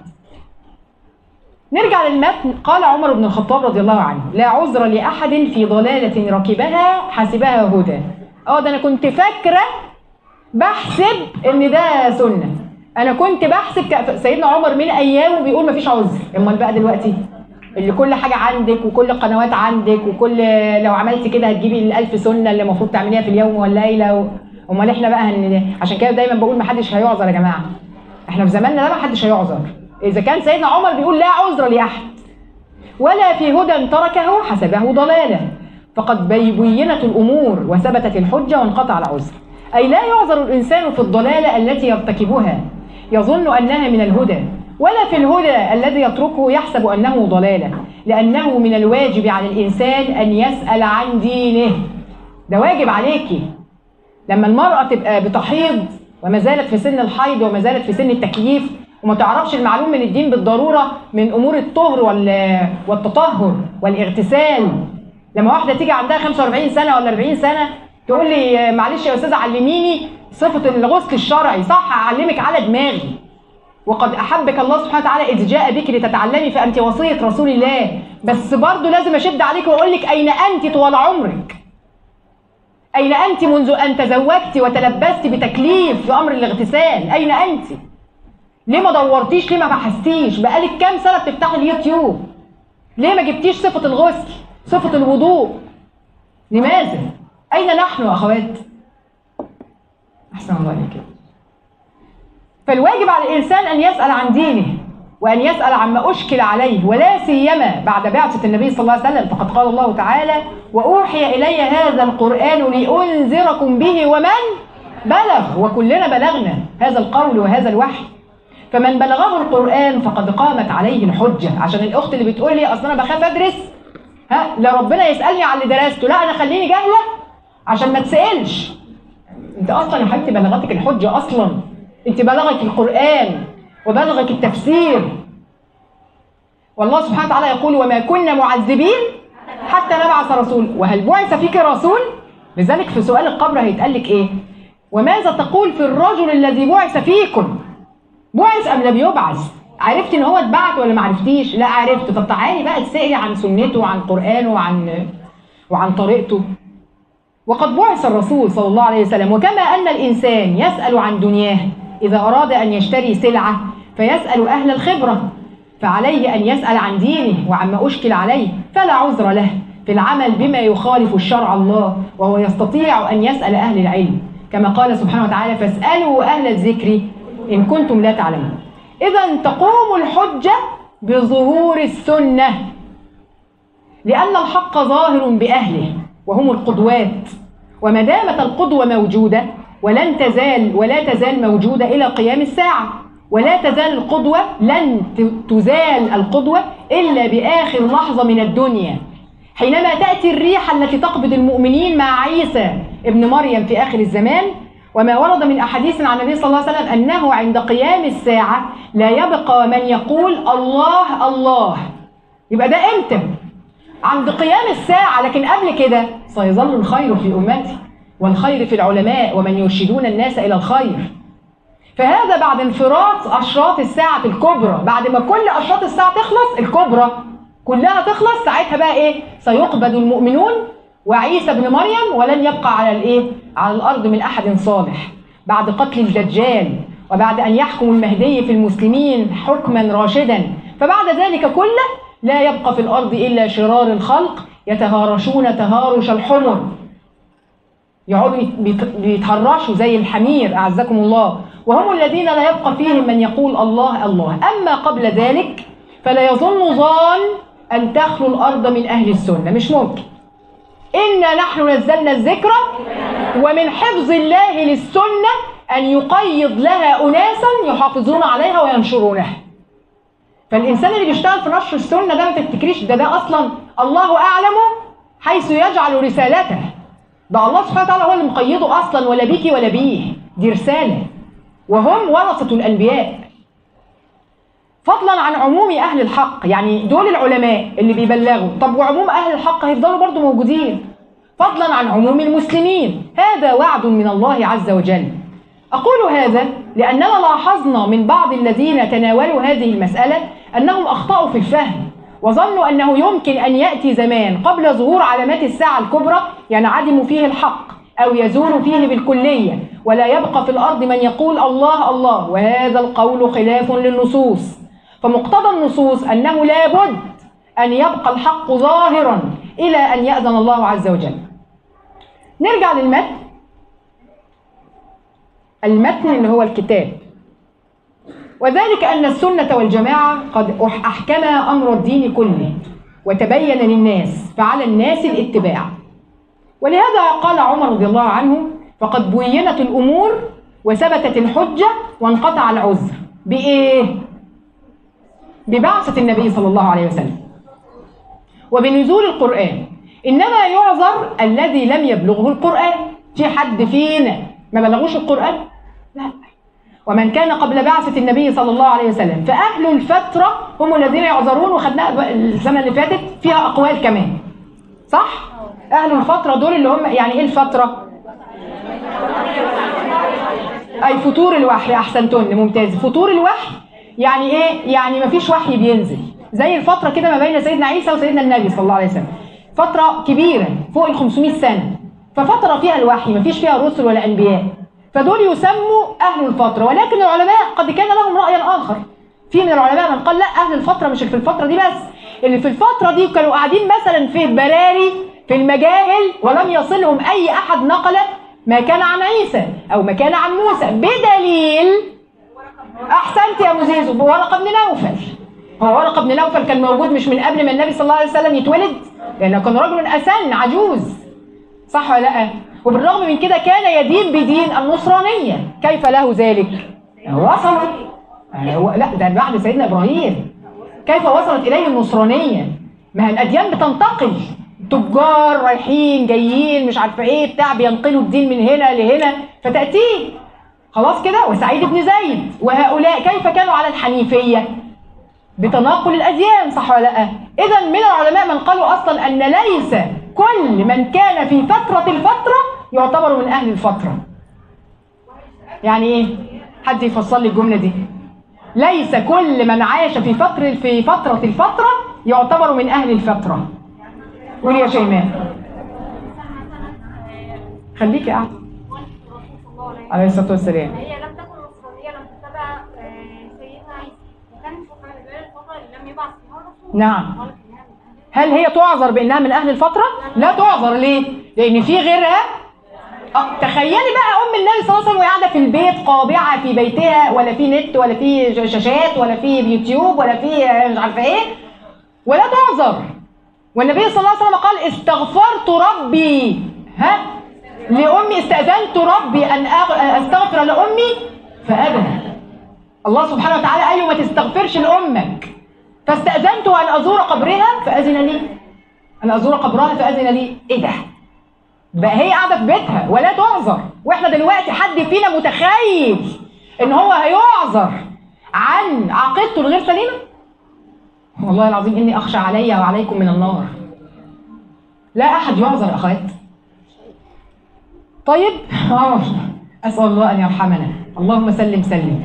نرجع للمتن قال عمر بن الخطاب رضي الله عنه لا عذر لأحد في ضلالة ركبها حسبها هدى اه ده أنا كنت فاكرة بحسب إن ده سنة أنا كنت بحسب سيدنا عمر من أيامه بيقول مفيش عذر أمال بقى دلوقتي اللي كل حاجة عندك وكل القنوات عندك وكل لو عملت كده هتجيبي الألف سنة اللي المفروض تعمليها في اليوم والليلة و... أمال إحنا بقى هن... عشان كده دايما بقول ما حدش هيعذر يا جماعة إحنا في زماننا ده ما حدش هيعذر إذا كان سيدنا عمر بيقول لا عذر لأحد ولا في هدى تركه حسبه ضلالة فقد بينت الأمور وثبتت الحجة وانقطع العذر أي لا يعذر الإنسان في الضلالة التي يرتكبها يظن أنها من الهدى ولا في الهدى الذي يتركه يحسب أنه ضلالة لأنه من الواجب على الإنسان أن يسأل عن دينه ده واجب عليكي لما المرأة تبقى بتحيض وما زالت في سن الحيض وما زالت في سن التكييف وما تعرفش المعلوم من الدين بالضرورة من أمور الطهر والتطهر والاغتسال لما واحدة تيجي عندها 45 سنة ولا 40 سنة تقول لي معلش يا أستاذة علميني صفة الغسل الشرعي صح أعلمك على دماغي وقد احبك الله سبحانه وتعالى اذ جاء بك لتتعلمي فانت وصيه رسول الله بس برضه لازم اشد عليك واقول لك اين انت طوال عمرك اين انت منذ ان تزوجت وتلبست بتكليف في امر الاغتسال اين انت ليه ما دورتيش ليه ما بحثتيش بقالك كام سنه بتفتحي اليوتيوب ليه ما جبتيش صفه الغسل صفه الوضوء لماذا اين نحن يا اخوات احسن الله عليك فالواجب على الإنسان أن يسأل عن دينه وأن يسأل عما أشكل عليه ولا سيما بعد بعثة النبي صلى الله عليه وسلم فقد قال الله تعالى وأوحي إلي هذا القرآن لأنذركم به ومن بلغ وكلنا بلغنا هذا القول وهذا الوحي فمن بلغه القرآن فقد قامت عليه الحجة عشان الأخت اللي بتقول لي أصل أنا بخاف أدرس ها لا ربنا يسألني على اللي درسته لا أنا خليني جاهلة عشان ما تسألش أنت أصلا يا حبيبتي بلغتك الحجة أصلا أنت بلغك القرآن وبلغك التفسير والله سبحانه وتعالى يقول وما كنا معذبين حتى نبعث رسول وهل بعث فيك رسول لذلك في سؤال القبر هيتقال لك ايه وماذا تقول في الرجل الذي بعث فيكم بعث ام لم يبعث عرفت ان هو اتبعت ولا ما عرفتيش لا عرفت طب تعالي بقى تسالي عن سنته وعن قرانه وعن وعن طريقته وقد بعث الرسول صلى الله عليه وسلم وكما ان الانسان يسال عن دنياه اذا اراد ان يشتري سلعه فيسال اهل الخبره فعليه ان يسال عن دينه وعما اشكل عليه فلا عذر له في العمل بما يخالف الشرع الله وهو يستطيع ان يسال اهل العلم كما قال سبحانه وتعالى فاسالوا اهل الذكر ان كنتم لا تعلمون اذا تقوم الحجه بظهور السنه لان الحق ظاهر باهله وهم القدوات وما دامت القدوه موجوده ولن تزال ولا تزال موجوده الى قيام الساعه ولا تزال القدوه لن تزال القدوه الا باخر لحظه من الدنيا حينما تاتي الريح التي تقبض المؤمنين مع عيسى ابن مريم في اخر الزمان وما ورد من احاديث عن النبي صلى الله عليه وسلم انه عند قيام الساعه لا يبقى من يقول الله الله يبقى ده امتى عند قيام الساعه لكن قبل كده سيظل الخير في امتي والخير في العلماء ومن يرشدون الناس الى الخير فهذا بعد انفراط اشراط الساعه الكبرى بعد ما كل اشراط الساعه تخلص الكبرى كلها تخلص ساعتها بقى ايه سيقبض المؤمنون وعيسى ابن مريم ولن يبقى على الايه على الارض من احد صالح بعد قتل الدجال وبعد ان يحكم المهدي في المسلمين حكما راشدا فبعد ذلك كله لا يبقى في الارض الا شرار الخلق يتهارشون تهارش الحمر يقعدوا بيتهرشوا زي الحمير اعزكم الله وهم الذين لا يبقى فيهم من يقول الله الله اما قبل ذلك فلا يظن ظان ان تخلو الارض من اهل السنه مش ممكن انا نحن نزلنا الذكر ومن حفظ الله للسنه ان يقيض لها اناسا يحافظون عليها وينشرونها فالانسان اللي بيشتغل في نشر السنه ده ما تفتكريش ده ده اصلا الله اعلم حيث يجعل رسالته ده الله سبحانه وتعالى هو اللي مقيده اصلا ولا بيكي ولا بيه دي رساله وهم ورثه الانبياء فضلا عن عموم اهل الحق يعني دول العلماء اللي بيبلغوا طب وعموم اهل الحق هيفضلوا برضو موجودين فضلا عن عموم المسلمين هذا وعد من الله عز وجل اقول هذا لاننا لاحظنا من بعض الذين تناولوا هذه المساله انهم اخطاوا في الفهم وظنوا انه يمكن ان ياتي زمان قبل ظهور علامات الساعه الكبرى ينعدم فيه الحق او يزول فيه بالكليه ولا يبقى في الارض من يقول الله الله وهذا القول خلاف للنصوص فمقتضى النصوص انه لابد ان يبقى الحق ظاهرا الى ان ياذن الله عز وجل. نرجع للمتن. المتن اللي هو الكتاب. وذلك ان السنه والجماعه قد احكما امر الدين كله وتبين للناس فعلى الناس الاتباع. ولهذا قال عمر رضي الله عنه فقد بينت الامور وثبتت الحجه وانقطع العذر. بايه؟ ببعثة النبي صلى الله عليه وسلم وبنزول القرآن إنما يعذر الذي لم يبلغه القرآن في حد فينا ما بلغوش القرآن لا ومن كان قبل بعثة النبي صلى الله عليه وسلم فأهل الفترة هم الذين يعذرون وخدناها السنة اللي فاتت فيها أقوال كمان صح؟ أهل الفترة دول اللي هم يعني إيه الفترة؟ أي فطور الوحي أحسنتن ممتاز فطور الوحي يعني ايه يعني ما فيش وحي بينزل زي الفتره كده ما بين سيدنا عيسى وسيدنا النبي صلى الله عليه وسلم فتره كبيره فوق ال 500 سنه ففتره فيها الوحي ما فيش فيها رسل ولا انبياء فدول يسموا اهل الفتره ولكن العلماء قد كان لهم راي اخر في من العلماء من قال لا اهل الفتره مش في الفتره دي بس اللي في الفتره دي كانوا قاعدين مثلا في البراري في المجاهل ولم يصلهم اي احد نقل ما كان عن عيسى او ما كان عن موسى بدليل احسنت يا مزيزو ورقه بن نوفل هو ورقه بن نوفل كان موجود مش من قبل ما النبي صلى الله عليه وسلم يتولد لانه كان رجل اسن عجوز صح ولا لا وبالرغم من كده كان يدين بدين النصرانيه كيف له ذلك وصل هو لا ده بعد سيدنا ابراهيم كيف وصلت اليه النصرانيه ما هي الاديان بتنتقل تجار رايحين جايين مش عارفه ايه بتاع بينقلوا الدين من هنا لهنا فتاتيه خلاص كده وسعيد بن زيد وهؤلاء كيف كانوا على الحنيفيه بتناقل الاديان صح ولا لا اذا من العلماء من قالوا اصلا ان ليس كل من كان في فتره الفتره يعتبر من اهل الفتره يعني ايه حد يفسر لي الجمله دي ليس كل من عاش في فترة في فترة الفترة يعتبر من أهل الفترة. قولي يا شيماء. خليكي قاعدة. عليه الصلاة والسلام. هي لم تكن نصرانية لم تتبع آه، سيدنا عيسى وكانت فترة غير الفترة اللي لم يبعث فيها الرسول نعم. قالت إنها من أهل هل هي تعذر بأنها من أهل الفترة؟ لا تعذر ليه؟ لأن في غيرها آه، تخيلي بقى ام النبي صلى الله عليه وسلم وهي قاعده في البيت قابعه في بيتها ولا في نت ولا في شاشات ولا في يوتيوب ولا في آه، مش عارفه ايه ولا تعذر والنبي صلى الله عليه وسلم قال استغفرت ربي ها لامي استاذنت ربي ان أغ- استغفر لامي فابى الله سبحانه وتعالى قال له ما تستغفرش لامك فاستاذنت ان ازور قبرها فاذن لي ان ازور قبرها فاذن لي ايه ده بقى هي قاعده في بيتها ولا تعذر واحنا دلوقتي حد فينا متخيل ان هو هيعذر عن عقيدته الغير سليمه والله العظيم اني اخشى علي وعليكم من النار لا احد يعذر اخوات طيب اه اسال الله ان يرحمنا اللهم سلم سلم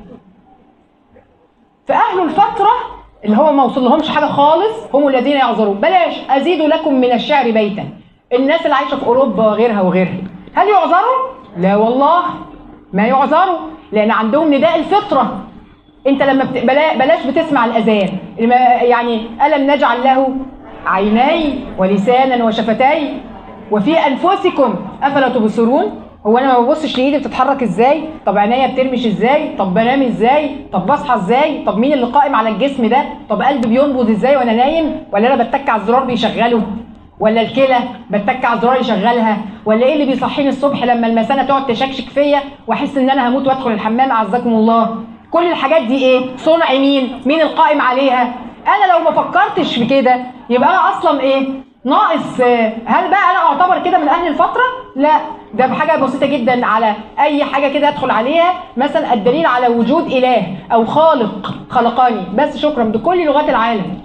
فاهل الفتره اللي هو ما وصل لهمش حاجه خالص هم الذين يعذرون بلاش ازيد لكم من الشعر بيتا الناس اللي عايشه في اوروبا وغيرها وغيرها هل يعذروا لا والله ما يعذروا لان عندهم نداء الفطره انت لما بت... بلا... بلاش بتسمع الاذان الم- يعني الم نجعل له عيني ولسانا وشفتين وفي انفسكم افلا تبصرون هو انا ما ببصش لايدي بتتحرك ازاي طب عينيا بترمش ازاي طب بنام ازاي طب بصحى ازاي طب مين اللي قائم على الجسم ده طب قلبي بينبض ازاي وانا نايم ولا انا بتك على الزرار بيشغله ولا الكلى بتك على الزرار يشغلها ولا ايه اللي بيصحيني الصبح لما المثانه تقعد تشكشك فيا واحس ان انا هموت وادخل الحمام اعزكم الله كل الحاجات دي ايه صنع مين مين القائم عليها انا لو ما فكرتش في كده يبقى انا اصلا ايه ناقص آه، هل بقى انا اعتبر كده من اهل الفتره لا ده بحاجه بسيطه جدا على اي حاجه كده ادخل عليها مثلا الدليل على وجود اله او خالق خلقاني بس شكرا بكل لغات العالم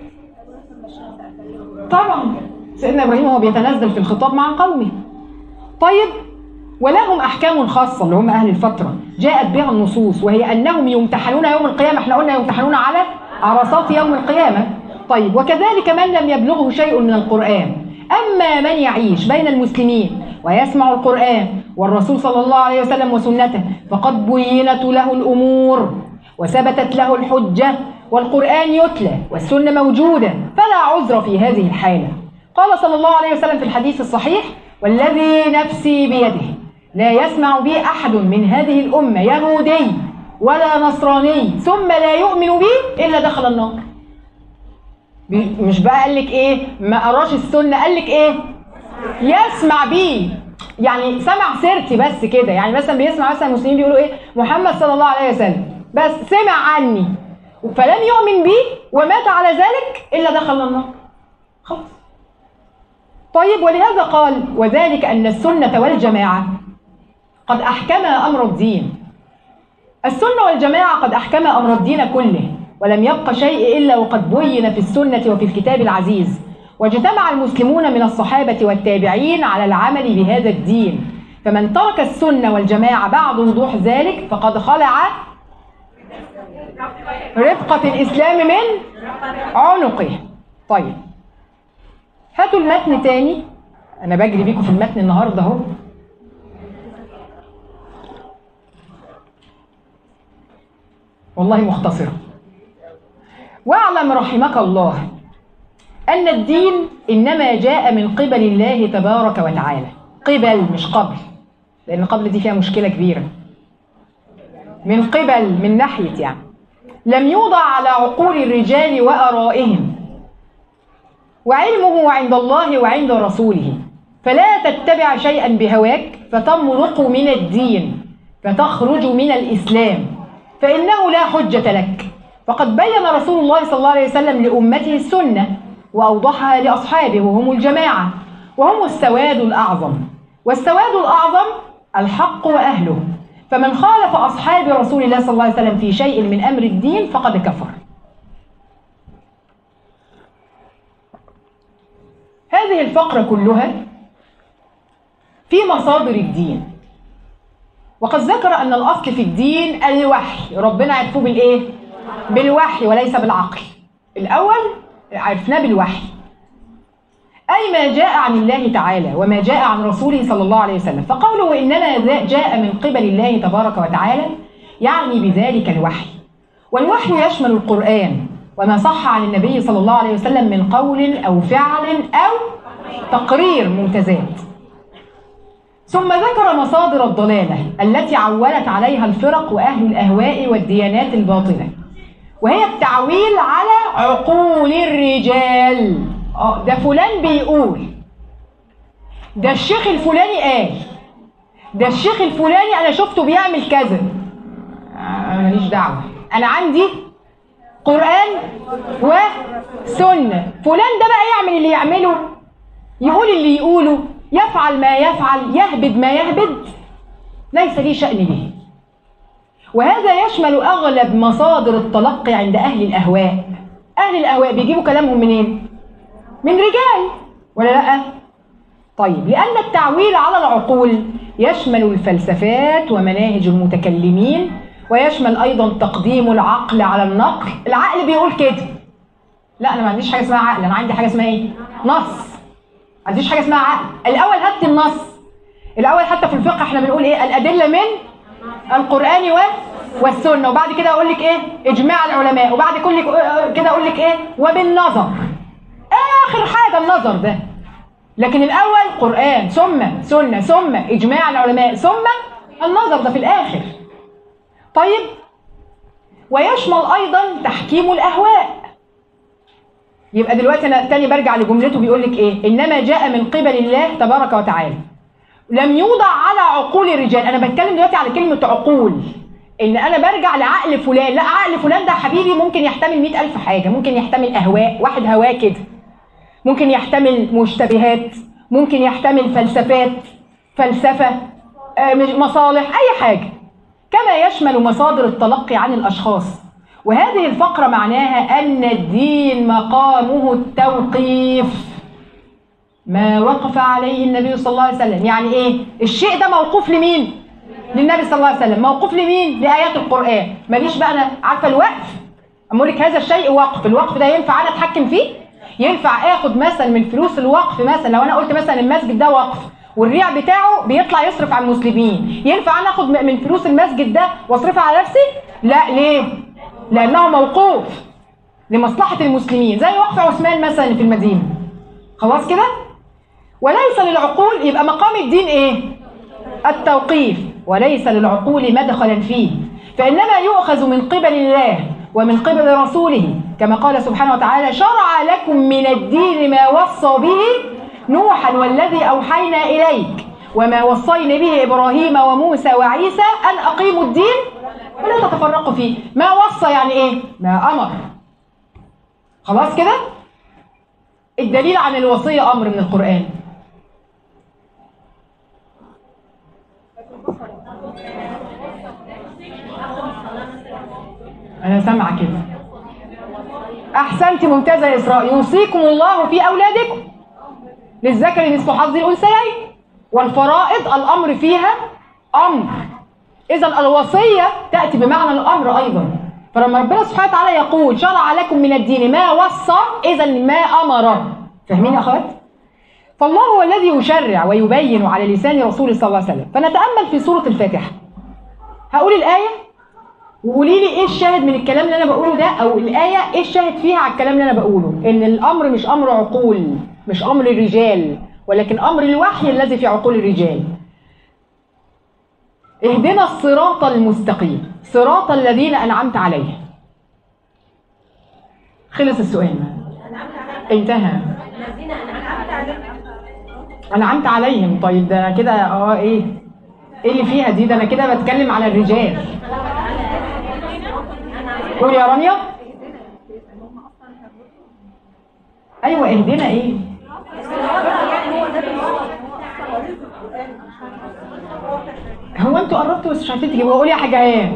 طبعا سيدنا ابراهيم هو بيتنزل في الخطاب مع قومه طيب ولهم احكام خاصه اللي هم اهل الفتره جاءت بها النصوص وهي انهم يمتحنون يوم القيامه احنا قلنا يمتحنون على عرصات يوم القيامه طيب وكذلك من لم يبلغه شيء من القران اما من يعيش بين المسلمين ويسمع القران والرسول صلى الله عليه وسلم وسنته فقد بينت له الامور وثبتت له الحجه والقران يتلى والسنه موجوده فلا عذر في هذه الحاله قال صلى الله عليه وسلم في الحديث الصحيح والذي نفسي بيده لا يسمع بي أحد من هذه الأمة يهودي ولا نصراني ثم لا يؤمن بي إلا دخل النار بي- مش بقى قال لك إيه ما قراش السنة قال لك إيه يسمع بيه يعني سمع سيرتي بس كده يعني مثلا بيسمع مثلا المسلمين بيقولوا ايه محمد صلى الله عليه وسلم بس سمع عني فلم يؤمن بي ومات على ذلك الا دخل النار خلاص طيب ولهذا قال وذلك أن السنة والجماعة قد أحكم أمر الدين السنة والجماعة قد أحكم أمر الدين كله ولم يبق شيء إلا وقد بين في السنة وفي الكتاب العزيز واجتمع المسلمون من الصحابة والتابعين على العمل بهذا الدين فمن ترك السنة والجماعة بعد وضوح ذلك فقد خلع رفقة الإسلام من عنقه طيب هاتوا المتن تاني انا بجري بيكم في المتن النهارده اهو والله مختصرة واعلم رحمك الله أن الدين إنما جاء من قبل الله تبارك وتعالى قبل مش قبل لأن قبل دي فيها مشكلة كبيرة من قبل من ناحية يعني لم يوضع على عقول الرجال وآرائهم وعلمه عند الله وعند رسوله فلا تتبع شيئا بهواك فتمرق من الدين فتخرج من الإسلام فإنه لا حجة لك فقد بين رسول الله صلى الله عليه وسلم لأمته السنة وأوضحها لأصحابه وهم الجماعة وهم السواد الأعظم والسواد الأعظم الحق وأهله فمن خالف أصحاب رسول الله صلى الله عليه وسلم في شيء من أمر الدين فقد كفر هذه الفقرة كلها في مصادر الدين وقد ذكر أن الأصل في الدين الوحي ربنا عرفوه بالإيه؟ بالوحي وليس بالعقل الأول عرفناه بالوحي أي ما جاء عن الله تعالى وما جاء عن رسوله صلى الله عليه وسلم فقوله إنما ذا- جاء من قبل الله تبارك وتعالى يعني بذلك الوحي والوحي يشمل القرآن وما صح عن النبي صلى الله عليه وسلم من قول أو فعل أو تقرير ممتازات ثم ذكر مصادر الضلالة التي عولت عليها الفرق وأهل الأهواء والديانات الباطلة وهي التعويل على عقول الرجال اه ده فلان بيقول ده الشيخ الفلاني قال ده الشيخ الفلاني انا شفته بيعمل كذا آه، ماليش دعوه انا عندي قران وسنه فلان ده بقى يعمل اللي يعمله يقول اللي يقوله يفعل ما يفعل يهبد ما يهبد ليس لي شأن به وهذا يشمل أغلب مصادر التلقي عند أهل الأهواء أهل الأهواء بيجيبوا كلامهم منين؟ من رجال ولا لأ؟ طيب لأن التعويل على العقول يشمل الفلسفات ومناهج المتكلمين ويشمل أيضا تقديم العقل على النقل العقل بيقول كده لا أنا ما عنديش حاجة اسمها عقل أنا عندي حاجة اسمها إيه؟ نص ما عنديش حاجة اسمها عقل الأول هات النص الأول حتى في الفقه احنا بنقول إيه؟ الأدلة من القرآن و والسنة وبعد كده أقول لك إيه؟ إجماع العلماء وبعد كل كده أقول لك إيه؟ وبالنظر آخر حاجة النظر ده لكن الأول قرآن ثم سنة ثم إجماع العلماء ثم النظر ده في الآخر طيب ويشمل أيضا تحكيم الأهواء يبقى دلوقتي أنا تاني برجع لجملته بيقول لك إيه إنما جاء من قبل الله تبارك وتعالى لم يوضع على عقول الرجال أنا بتكلم دلوقتي على كلمة عقول إن أنا برجع لعقل فلان لا عقل فلان ده حبيبي ممكن يحتمل مئة ألف حاجة ممكن يحتمل أهواء واحد هواه كده ممكن يحتمل مشتبهات ممكن يحتمل فلسفات فلسفة آه، مش- مصالح أي حاجة كما يشمل مصادر التلقي عن الأشخاص وهذه الفقرة معناها أن الدين مقامه التوقيف ما وقف عليه النبي صلى الله عليه وسلم يعني إيه الشيء ده موقوف لمين للنبي صلى الله عليه وسلم موقوف لمين لآيات القرآن ماليش بقى أنا عارفة الوقف أقول لك هذا الشيء وقف الوقف ده ينفع أنا أتحكم فيه ينفع اخد مثلا من فلوس الوقف مثلا لو انا قلت مثلا المسجد ده وقف والريع بتاعه بيطلع يصرف على المسلمين ينفع انا اخد من فلوس المسجد ده واصرفها على نفسي لا ليه لانه موقوف لمصلحه المسلمين زي وقف عثمان مثلا في المدينه خلاص كده وليس للعقول يبقى مقام الدين ايه التوقيف وليس للعقول مدخلا فيه فإنما يؤخذ من قبل الله ومن قبل رسوله كما قال سبحانه وتعالى شرع لكم من الدين ما وصى به نوحا والذي أوحينا إليك وما وصينا به إبراهيم وموسى وعيسى أن أقيموا الدين ولا تتفرقوا فيه ما وصى يعني إيه؟ ما أمر خلاص كده؟ الدليل عن الوصية أمر من القرآن أنا سامعة كده أحسنت ممتازة يا إسراء يوصيكم الله في أولادكم للذكر مثل حظ الأنثيين والفرائض الأمر فيها أمر إذا الوصية تأتي بمعنى الأمر أيضا فلما ربنا سبحانه وتعالى يقول شرع لكم من الدين ما وصى إذا ما أمر فاهمين يا أخوات؟ فالله هو الذي يشرع ويبين على لسان رسوله صلى الله عليه وسلم فنتأمل في سورة الفاتحة هقول الآية وقولي لي ايه الشاهد من الكلام اللي انا بقوله ده او الايه ايه الشاهد فيها على الكلام اللي انا بقوله ان الامر مش امر عقول مش امر الرجال ولكن امر الوحي الذي في عقول الرجال اهدنا الصراط المستقيم صراط الذين انعمت عليهم خلص السؤال انتهى الذين انعمت عليهم انعمت عليهم طيب ده انا كده اه ايه ايه اللي فيها دي ده انا كده بتكلم على الرجال قول يا رانيا ايوه اهدنا ايه هو انتوا قربتوا بس مش عارفين تجيبوها قولي يا حاجات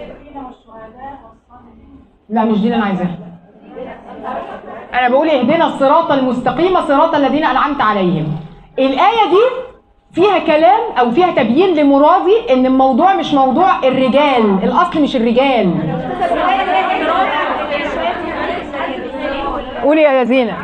لا مش دي اللي انا عايزاها انا بقول اهدنا الصراط المستقيم صراط الذين انعمت عليهم الايه دي فيها كلام او فيها تبيين لمرادي ان الموضوع مش موضوع الرجال الاصل مش الرجال قولي يا زينة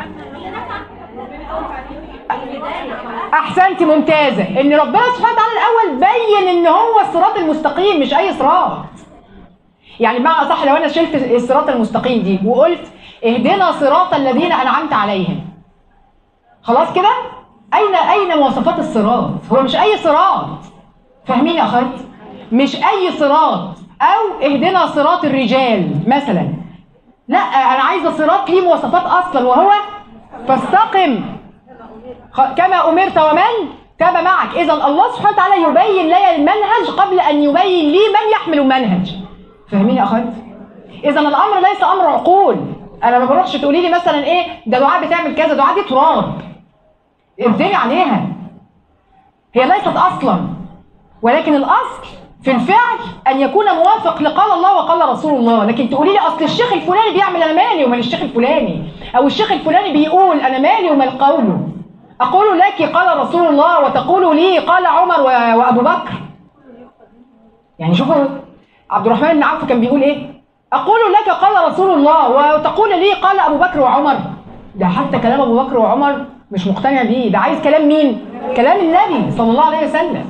احسنتي ممتازه ان ربنا سبحانه وتعالى الاول بين ان هو الصراط المستقيم مش اي صراط يعني بمعنى صح لو انا شلت الصراط المستقيم دي وقلت اهدنا صراط الذين انعمت عليهم خلاص كده اين اين مواصفات الصراط هو مش اي صراط فاهمين يا اخوات مش اي صراط او اهدنا صراط الرجال مثلا لا انا عايزه صراط ليه مواصفات اصلا وهو فاستقم خ- كما امرت ومن تاب معك اذا الله سبحانه وتعالى يبين لي المنهج قبل ان يبين لي من يحمل المنهج فاهمين يا اخوات اذا الامر ليس امر عقول انا ما بروحش تقولي لي مثلا ايه ده دعاء بتعمل كذا دعاء دي تراب ابدلي عليها هي ليست اصلا ولكن الاصل في الفعل ان يكون موافق لقال الله وقال رسول الله لكن تقولي لي اصل الشيخ الفلاني بيعمل انا مالي ومال الشيخ الفلاني او الشيخ الفلاني بيقول انا مالي ومال قوله اقول لك قال رسول الله وتقول لي قال عمر و- وابو بكر يعني شوفوا عبد الرحمن بن عوف كان بيقول ايه اقول لك قال رسول الله وتقول لي قال ابو بكر وعمر ده حتى كلام ابو بكر وعمر مش مقتنع بيه ده عايز كلام مين كلام النبي صلى الله عليه وسلم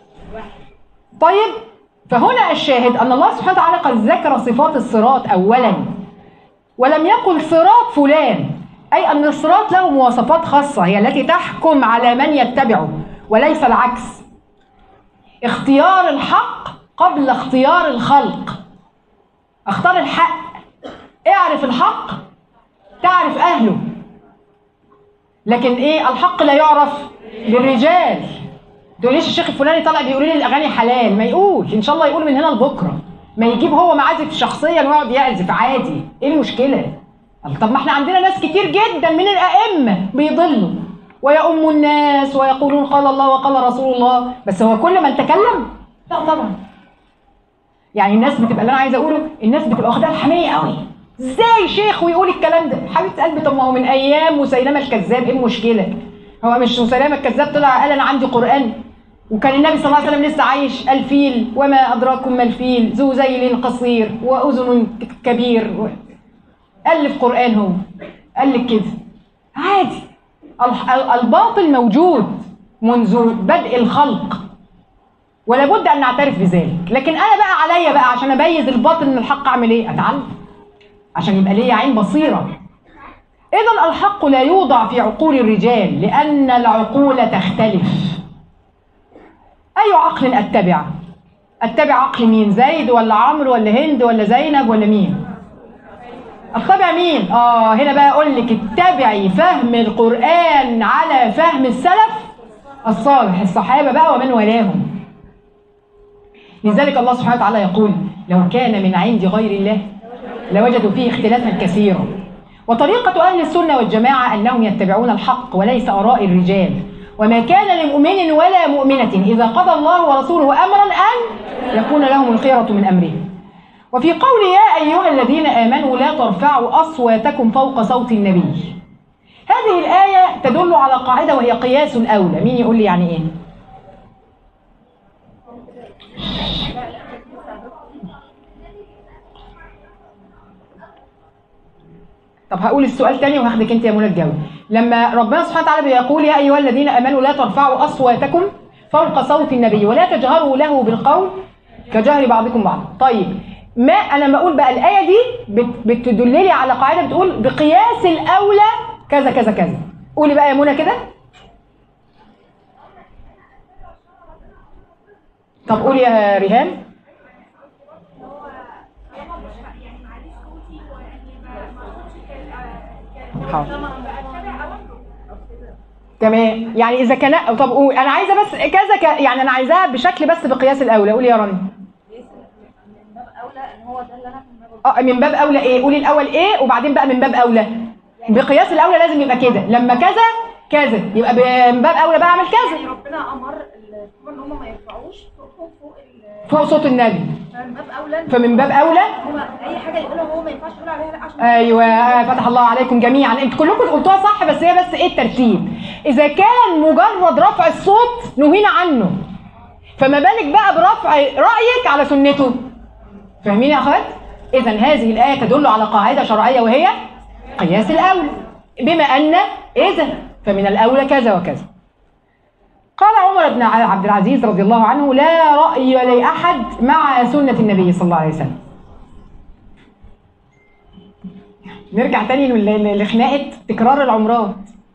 طيب فهنا الشاهد ان الله سبحانه وتعالى قد ذكر صفات الصراط اولا ولم يقل صراط فلان اي ان الصراط له مواصفات خاصه هي التي تحكم على من يتبعه وليس العكس اختيار الحق قبل اختيار الخلق اختار الحق اعرف الحق تعرف اهله لكن ايه الحق لا يعرف للرجال تقوليش الشيخ الفلاني طالع بيقول لي الاغاني حلال ما يقول ان شاء الله يقول من هنا لبكره ما يجيب هو معازف شخصيا ويقعد يعزف عادي ايه المشكله قال طب ما احنا عندنا ناس كتير جدا من الائمه بيضلوا ويؤم الناس ويقولون قال الله وقال رسول الله بس هو كل من تكلم لا طبعا يعني الناس بتبقى اللي انا عايزه اقوله الناس بتبقى واخداها الحميه قوي ازاي شيخ ويقول الكلام ده حبيبه قلبي طب ما هو من ايام مسيلمه الكذاب ايه المشكله هو مش مسيلمه الكذاب طلع قال انا عندي قران وكان النبي صلى الله عليه وسلم لسه عايش الفيل وما ادراكم ما الفيل ذو ذيل قصير واذن كبير و... الف قران هو قال لك كده عادي ال- ال- الباطل موجود منذ بدء الخلق ولا بد ان نعترف بذلك لكن انا بقى عليا بقى عشان اميز الباطل من الحق اعمل ايه اتعلم عشان يبقى ليا عين بصيره اذا الحق لا يوضع في عقول الرجال لان العقول تختلف اي عقل اتبع اتبع عقل مين زيد ولا عمرو ولا هند ولا زينب ولا مين اتبع مين اه هنا بقى اقول لك اتبعي فهم القران على فهم السلف الصالح الصحابه بقى ومن والاهم لذلك الله سبحانه وتعالى يقول لو كان من عند غير الله لوجدوا فيه اختلافا كثيرا وطريقة أهل السنة والجماعة أنهم يتبعون الحق وليس آراء الرجال وما كان لمؤمن ولا مؤمنة إذا قضى الله ورسوله أمرا أن يكون لهم الخيرة من أمرهم وفي قول يا أيها الذين آمنوا لا ترفعوا أصواتكم فوق صوت النبي هذه الآية تدل على قاعدة وهي قياس الأولى مين يقول لي يعني إيه؟ طب هقول السؤال تاني وهاخدك انت يا منى تجاوب لما ربنا سبحانه وتعالى بيقول يا ايها الذين امنوا لا ترفعوا اصواتكم فوق صوت النبي ولا تجهروا له بالقول كجهر بعضكم بعض طيب ما انا بقول بقى الايه دي بت- بتدللي على قاعده بتقول بقياس الاولى كذا كذا كذا قولي بقى يا منى كده طب قولي يا ريهام حاضر تمام يعني اذا كان طب قول انا عايزه بس كذا ك... يعني انا عايزاها بشكل بس بقياس الاولى قولي يا رنا من باب اولى ان هو ده اللي انا في دماغي اه من باب اولى ايه قولي الاول ايه وبعدين بقى من باب اولى بقياس الاولى لازم يبقى كده لما كذا كذا يبقى ب- من باب اولى بقى اعمل كذا يعني ربنا امر الكفار ان هم ما يرفعوش فوق فوق فوق ال- فوق صوت النبي فمن باب اولى إن فمن باب اولى هو اي حاجه يقولها هو ما ينفعش يقول عليها لا عشان ايوه آه، فتح الله عليكم جميعا انتوا كلكم قلتوها صح بس هي بس ايه الترتيب اذا كان مجرد رفع الصوت نهينا عنه فما بالك بقى برفع رايك على سنته فاهمين يا اخوات اذا هذه الايه تدل على قاعده شرعيه وهي قياس الاولى بما ان اذا فمن الاولى كذا وكذا قال عمر بن عبد العزيز رضي الله عنه لا راي لاحد مع سنه النبي صلى الله عليه وسلم نرجع تاني ل- ل- لخناقه تكرار العمرات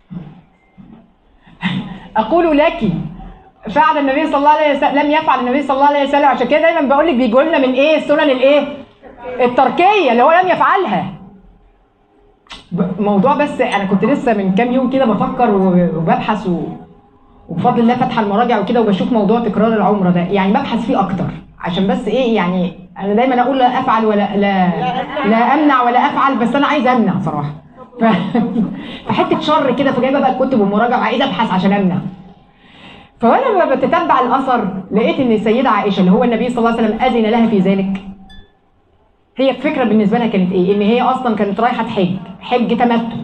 اقول لك فعل النبي صلى الله عليه وسلم لم يفعل النبي صلى الله عليه وسلم عشان كده دايما بقول لك بيجوا لنا من ايه السنن الايه التركيه اللي هو لم يفعلها ب- موضوع بس انا كنت لسه من كام يوم كده بفكر و- وببحث و... وبفضل الله فاتحه المراجع وكده وبشوف موضوع تكرار العمره ده يعني ببحث فيه اكتر عشان بس ايه يعني انا دايما اقول لا افعل ولا لا لا امنع ولا افعل بس انا عايز امنع صراحه ف... فحته شر كده فجايبه بقى الكتب والمراجع وعايز ابحث عشان امنع فوانا لما بتتبع الاثر لقيت ان السيده عائشه اللي هو النبي صلى الله عليه وسلم اذن لها في ذلك هي الفكره بالنسبه لها كانت ايه؟ ان هي اصلا كانت رايحه تحج حج تمتع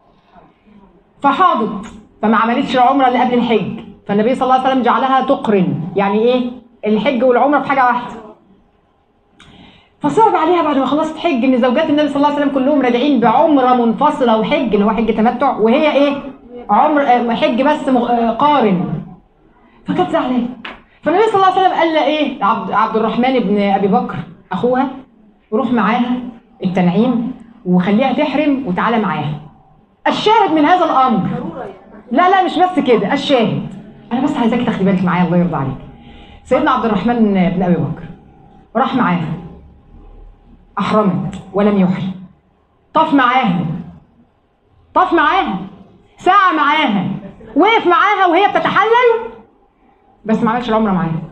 فحاضت فما عملتش العمره اللي قبل الحج فالنبي صلى الله عليه وسلم جعلها تقرن يعني ايه؟ الحج والعمره في حاجه واحده فصعب عليها بعد ما خلصت حج ان زوجات النبي صلى الله عليه وسلم كلهم راجعين بعمره منفصله وحج اللي هو حج تمتع وهي ايه؟ عمر آه، حج بس مغ- آه، قارن فكانت زعلانه فالنبي صلى الله عليه وسلم قال لها ايه عبد, عبد الرحمن بن ابي بكر اخوها روح معاها التنعيم وخليها تحرم وتعالى معاها الشاهد من هذا الامر لا لا مش بس كده الشاهد انا بس عايزاك تاخدي بالك معايا الله يرضى عليك سيدنا عبد الرحمن بن ابي بكر راح معاها احرمت ولم يحرم طاف معاها طاف معاها ساعة معاها وقف معاها وهي بتتحلل بس ما عملش العمرة معاها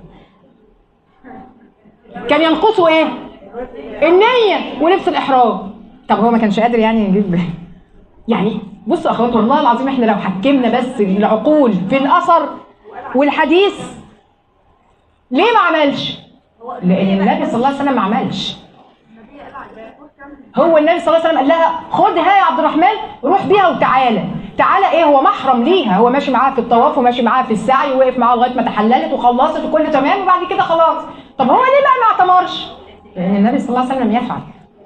كان ينقصه ايه؟ النية ولبس الإحرام طب هو ما كانش قادر يعني يجيب يعني بصوا يا اخوات والله العظيم احنا لو حكمنا بس العقول في الأثر والحديث ليه ما عملش؟ لأن النبي صلى الله عليه وسلم ما عملش هو النبي صلى الله عليه وسلم قال لها خدها يا عبد الرحمن روح بيها وتعالى تعالى ايه هو محرم ليها هو ماشي معاها في الطواف وماشي معاها في السعي ووقف معاها لغايه ما تحللت وخلصت وكله تمام وبعد كده خلاص طب هو ليه بقى ما اعتمرش لان النبي صلى الله عليه وسلم لم يفعل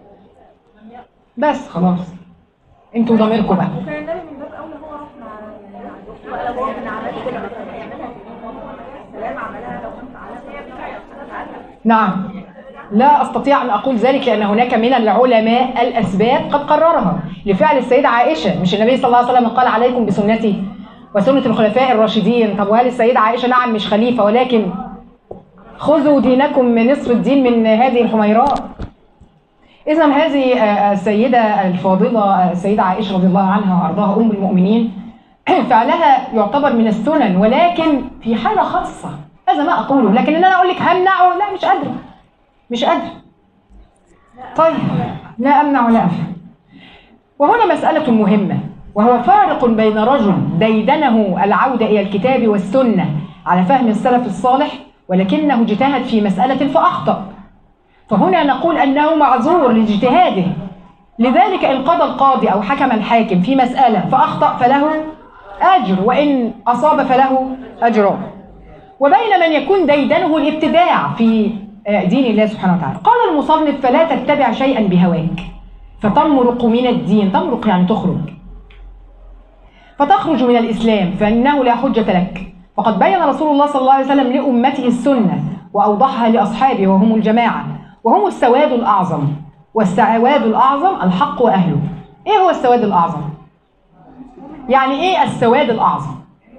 بس خلاص انتوا ضميركم بقى وكان النبي من باب اولى هو راح مع ولا هو من عمل كده مثلا يعملها سلام عملها لو كان فعلها نعم لا استطيع ان اقول ذلك لان هناك من العلماء الاسباب قد قررها لفعل السيده عائشه مش النبي صلى الله عليه وسلم قال عليكم بسنتي وسنه الخلفاء الراشدين طب وهل السيده عائشه نعم مش خليفه ولكن خذوا دينكم من نصف الدين من هذه الحميراء اذا هذه آه، السيده الفاضله آه، السيده عائشه رضي الله عنها وارضاها ام المؤمنين فعلها يعتبر من السنن ولكن في حاله خاصه هذا ما اقوله لكن ان انا اقول لك همنعه لا مش قادره مش قادر طيب لا امنع ولا افهم وهنا مساله مهمه وهو فارق بين رجل ديدنه العوده الى الكتاب والسنه على فهم السلف الصالح ولكنه اجتهد في مساله فاخطا فهنا نقول انه معذور لاجتهاده لذلك ان قضى القاضي او حكم الحاكم في مساله فاخطا فله اجر وان اصاب فله اجران وبين من يكون ديدنه الابتداع في دين الله سبحانه وتعالى قال المصنف فلا تتبع شيئا بهواك فتمرق من الدين تمرق يعني تخرج فتخرج من الإسلام فإنه لا حجة لك فقد بين رسول الله صلى الله عليه وسلم لأمته السنة وأوضحها لأصحابه وهم الجماعة وهم السواد الأعظم والسواد الأعظم الحق وأهله إيه هو السواد الأعظم؟ يعني إيه السواد الأعظم؟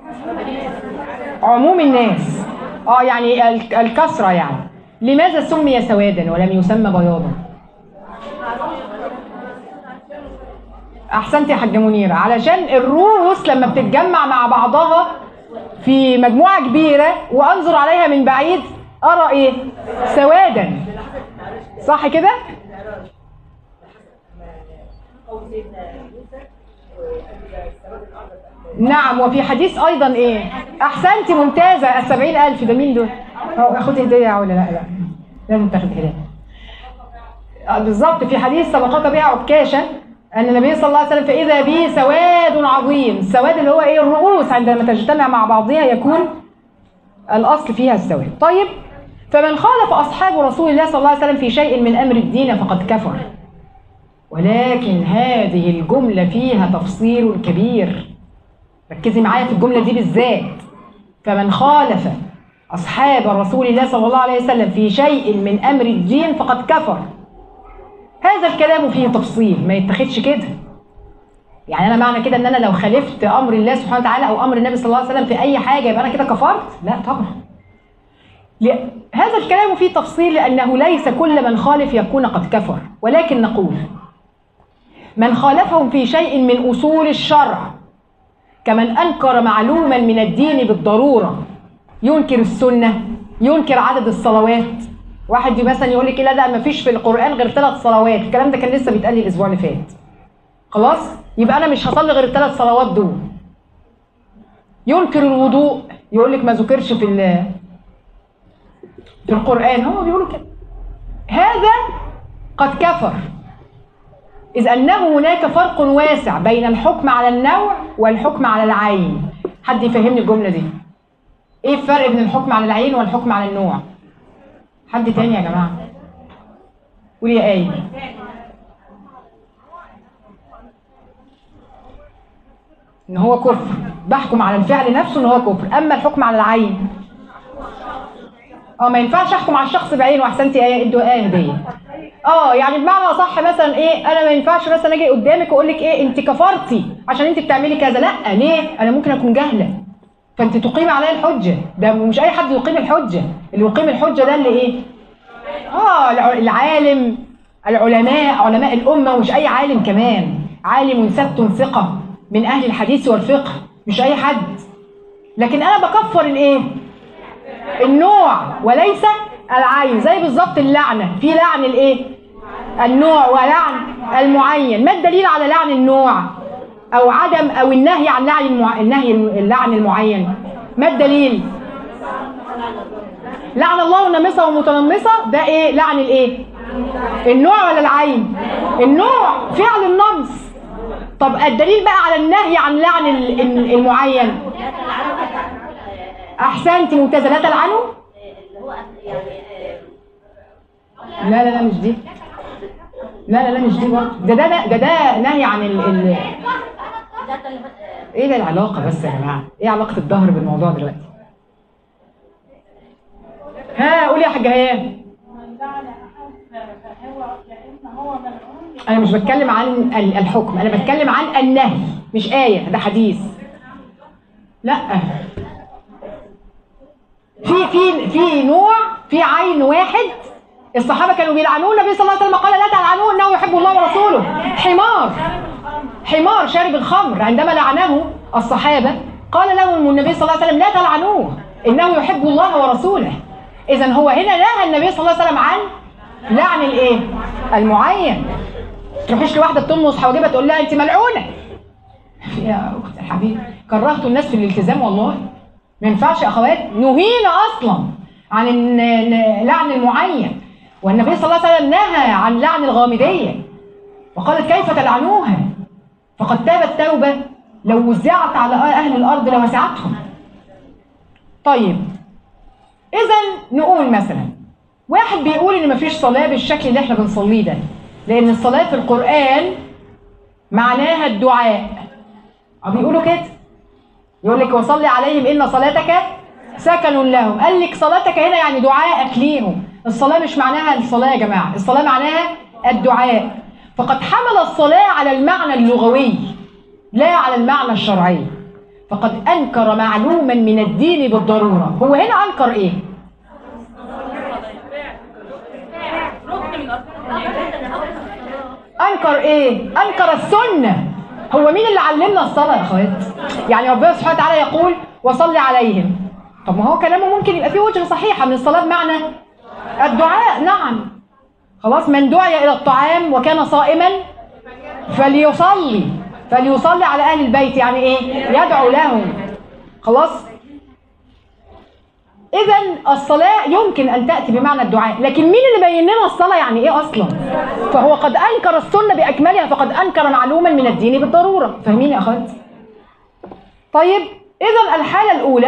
عموم الناس اه يعني ال- الكثرة يعني لماذا سمي سوادا ولم يسمى بياضا احسنت يا حاجه منيره علشان الرؤوس لما بتتجمع مع بعضها في مجموعه كبيره وانظر عليها من بعيد ارى ايه سوادا صح كده نعم وفي حديث ايضا ايه احسنت ممتازه السبعين الف ده مين دول أو خد هديه ولا لا لا لازم تاخد هديه آه، بالظبط في حديث سبقك بها عكاشا ان النبي صلى الله عليه وسلم فاذا به سواد عظيم السواد اللي هو ايه الرؤوس عندما تجتمع مع بعضها يكون الاصل فيها السواد طيب فمن خالف اصحاب رسول الله صلى الله عليه وسلم في شيء من امر الدين فقد كفر ولكن هذه الجمله فيها تفصيل كبير ركزي معايا في الجمله دي بالذات فمن خالف اصحاب رسول الله صلى الله عليه وسلم في شيء من امر الدين فقد كفر هذا الكلام فيه تفصيل ما يتخذش كده يعني انا معنى كده ان انا لو خالفت امر الله سبحانه وتعالى او امر النبي صلى الله عليه وسلم في اي حاجه يبقى انا كده كفرت لا طبعا ل- هذا الكلام فيه تفصيل لانه ليس كل من خالف يكون قد كفر ولكن نقول من خالفهم في شيء من اصول الشرع كمن انكر معلوما من الدين بالضروره ينكر السنه ينكر عدد الصلوات واحد مثلا يقول لك لا ده ما فيش في القران غير ثلاث صلوات الكلام ده كان لسه بيتقال لي الاسبوع اللي فات خلاص يبقى انا مش هصلي غير الثلاث صلوات دول ينكر الوضوء يقول لك ما ذكرش في ال- في القران هو بيقولوا كده هذا قد كفر إذ أنه هناك فرق واسع بين الحكم على النوع والحكم على العين حد يفهمني الجملة دي إيه الفرق بين الحكم على العين والحكم على النوع حد تاني يا جماعة قولي يا آية إن هو كفر بحكم على الفعل نفسه إن هو كفر أما الحكم على العين اه ما ينفعش احكم على الشخص بعينه احسنتي ايه ادوا ايه هديه اه يعني بمعنى صح مثلا ايه انا ما ينفعش مثلا اجي قدامك واقول لك ايه انت كفرتي عشان انت بتعملي كذا لا ليه انا ممكن اكون جاهله فانت تقيم عليا الحجه ده مش اي حد يقيم الحجه اللي يقيم الحجه ده اللي ايه اه الع- العالم العلماء علماء الامه مش اي عالم كمان عالم ثبت ثقه من اهل الحديث والفقه مش اي حد لكن انا بكفر الايه النوع وليس العين زي بالظبط اللعنه في لعن الايه النوع ولعن المعين ما الدليل على لعن النوع او عدم او النهي عن لعن المع... النهي اللعن المعين ما الدليل لعن الله النامصه والمتنمصه ده ايه لعن الايه النوع ولا العين النوع فعل النمص طب الدليل بقى على النهي عن لعن ال- ال- المعين احسنتي ممتازه لا تلعنوا لا لا لا مش دي لا لا لا مش دي برضه ده ده ده ده نهي عن ال, ال... ايه ده العلاقه بس يا جماعه ايه علاقه الظهر بالموضوع دلوقتي ها قولي يا حاجه هيام انا مش بتكلم عن ال- الحكم انا بتكلم عن النهي مش ايه ده حديث لا في في في نوع في عين واحد الصحابه كانوا بيلعنوه النبي صلى الله عليه وسلم قال لا تلعنوه انه يحب الله ورسوله حمار حمار شارب الخمر عندما لعنه الصحابه قال لهم النبي صلى الله عليه وسلم لا تلعنوه انه يحب الله ورسوله اذا هو هنا نهى النبي صلى الله عليه وسلم عن لعن الايه المعين تروحيش لواحده بتلمس حواجبها تقول لها انت ملعونه يا اخت الحبيب كرهت الناس في الالتزام والله ما ينفعش يا اخوات نهينا اصلا عن ان إن لعن المعين والنبي صلى الله عليه وسلم نهى عن لعن الغامديه وقالت كيف تلعنوها فقد تابت توبه لو وزعت على اهل الارض لوسعتهم طيب اذا نقول مثلا واحد بيقول ان مفيش صلاه بالشكل اللي احنا بنصليه ده لان الصلاه في القران معناها الدعاء اه بيقولوا كده يقول لك وصلي عليهم ان صلاتك سكن لهم قال لك صلاتك هنا يعني دعائك ليهم الصلاه مش معناها الصلاه يا جماعه الصلاه معناها الدعاء فقد حمل الصلاه على المعنى اللغوي لا على المعنى الشرعي فقد انكر معلوما من الدين بالضروره هو هنا انكر ايه انكر ايه انكر السنه هو مين اللي علمنا الصلاه يا اخوات يعني ربنا سبحانه وتعالى يقول وصلي عليهم طب ما هو كلامه ممكن يبقى فيه وجه صحيحه من الصلاه بمعنى الدعاء نعم خلاص من دعي الى الطعام وكان صائما فليصلي فليصلي على اهل البيت يعني ايه يدعو لهم خلاص اذا الصلاه يمكن ان تاتي بمعنى الدعاء لكن مين اللي بين لنا الصلاه يعني ايه اصلا فهو قد انكر السنه باكملها فقد انكر معلوما من الدين بالضروره فاهمين يا اخوات طيب اذا الحاله الاولى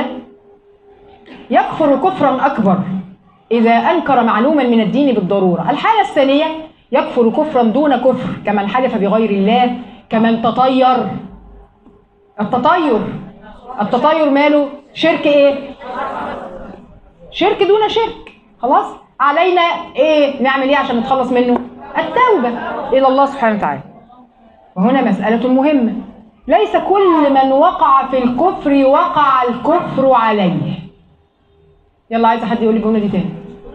يكفر كفرا اكبر اذا انكر معلوما من الدين بالضروره الحاله الثانيه يكفر كفرا دون كفر كمن حلف بغير الله كمن تطير التطير التطير ماله شرك ايه شرك دون شرك خلاص علينا ايه نعمل ايه عشان نتخلص منه التوبه الى الله سبحانه وتعالى وهنا مساله مهمه ليس كل من وقع في الكفر وقع الكفر عليه يلا عايزه حد يقول لي الجمله دي تاني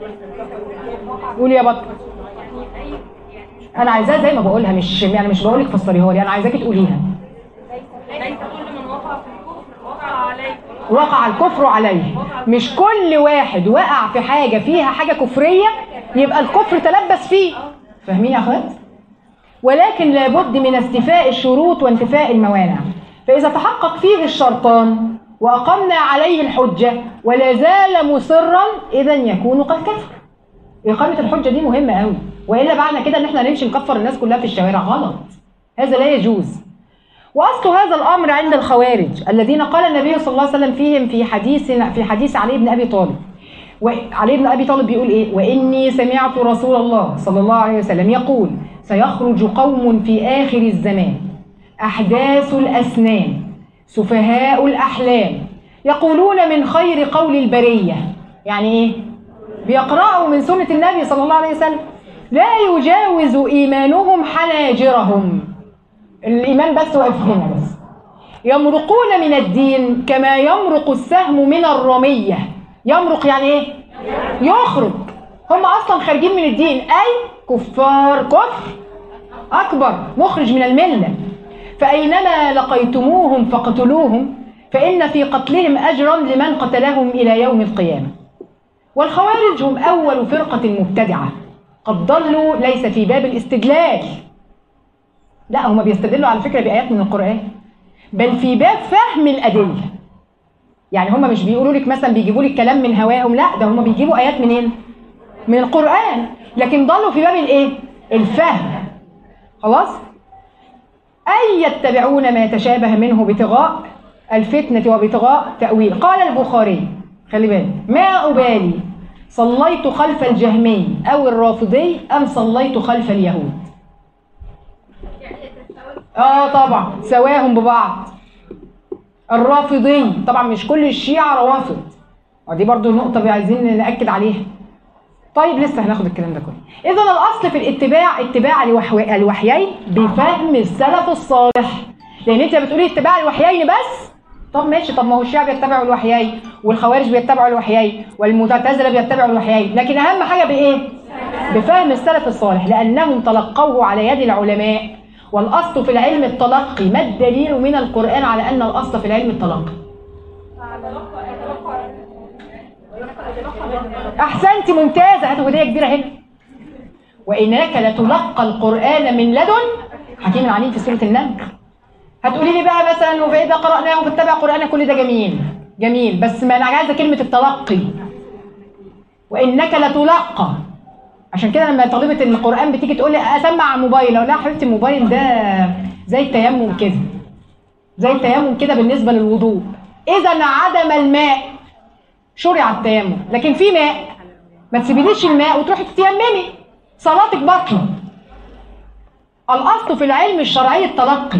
قولي يا بطل انا عايزاها زي ما بقولها مش يعني مش بقول لك فسريها لي انا عايزاكي تقوليها ليس كل من وقع في الكفر وقع عليه وقع الكفر عليه مش كل واحد وقع في حاجه فيها حاجه كفريه يبقى الكفر تلبس فيه فاهمين يا اخوات ولكن لابد من استيفاء الشروط وانتفاء الموانع فاذا تحقق فيه الشرطان واقمنا عليه الحجه ولا زال مصرا اذا يكون قد كفر اقامه الحجه دي مهمه قوي والا معنى كده ان احنا نمشي نكفر الناس كلها في الشوارع غلط هذا لا يجوز واصل هذا الامر عند الخوارج الذين قال النبي صلى الله عليه وسلم فيهم في حديث في حديث علي بن ابي طالب وعلي بن ابي طالب بيقول ايه واني سمعت رسول الله صلى الله عليه وسلم يقول سيخرج قوم في اخر الزمان احداث الاسنان سفهاء الاحلام يقولون من خير قول البريه يعني ايه بيقرأوا من سنة النبي صلى الله عليه وسلم لا يجاوز إيمانهم حناجرهم الإيمان بس واقف هنا بس يمرقون من الدين كما يمرق السهم من الرمية يمرق يعني إيه؟ يخرج هم أصلا خارجين من الدين أي كفار كفر أكبر مخرج من الملة فأينما لقيتموهم فاقتلوهم فإن في قتلهم أجرا لمن قتلهم إلى يوم القيامة والخوارج هم أول فرقة مبتدعة قد ضلوا ليس في باب الاستدلال لا هم بيستدلوا على فكرة بآيات من القرآن بل في باب فهم الأدلة يعني هم مش بيقولوا لك مثلا بيجيبوا لك كلام من هواهم لا ده هم بيجيبوا آيات منين؟ من القرآن لكن ضلوا في باب الإيه؟ الفهم خلاص؟ أي يتبعون ما تشابه منه ابتغاء الفتنة وابتغاء تأويل قال البخاري خلي بالك ما أبالي صليت خلف الجهمي أو الرافضي أم صليت خلف اليهود اه طبعا سواهم ببعض الرافضي طبعا مش كل الشيعة روافض ودي برضو نقطة عايزين نأكد عليها طيب لسه هناخد الكلام ده كله اذا الاصل في الاتباع اتباع الوحي... الوحيين بفهم السلف الصالح لان انت بتقولي اتباع الوحيين بس طب ماشي طب ما هو الشيعة بيتبعوا الوحيين والخوارج بيتبعوا الوحيين والمعتزلة بيتبعوا الوحيين لكن اهم حاجة بايه بفهم السلف الصالح لانهم تلقوه على يد العلماء والاصل في العلم التلقي ما الدليل من القرآن على ان الاصل في العلم التلقي احسنت ممتازه هاتوا هديه كبيره هنا وانك لتلقى القران من لدن حكيم عليم في سوره النمل هتقولي لي بقى مثلا فاذا قراناه فاتبع قرانا كل ده جميل جميل بس ما انا عايزه كلمه التلقي وانك لتلقى عشان كده لما طالبه القران بتيجي تقول لي اسمع على الموبايل اقول لها يا حبيبتي الموبايل ده زي التيمم كده زي التيمم كده بالنسبه للوضوء اذا عدم الماء شرع التيمم لكن في ماء ما تسيبيليش الماء وتروحي تتيممي صلاتك باطله الاصل في العلم الشرعي التلقي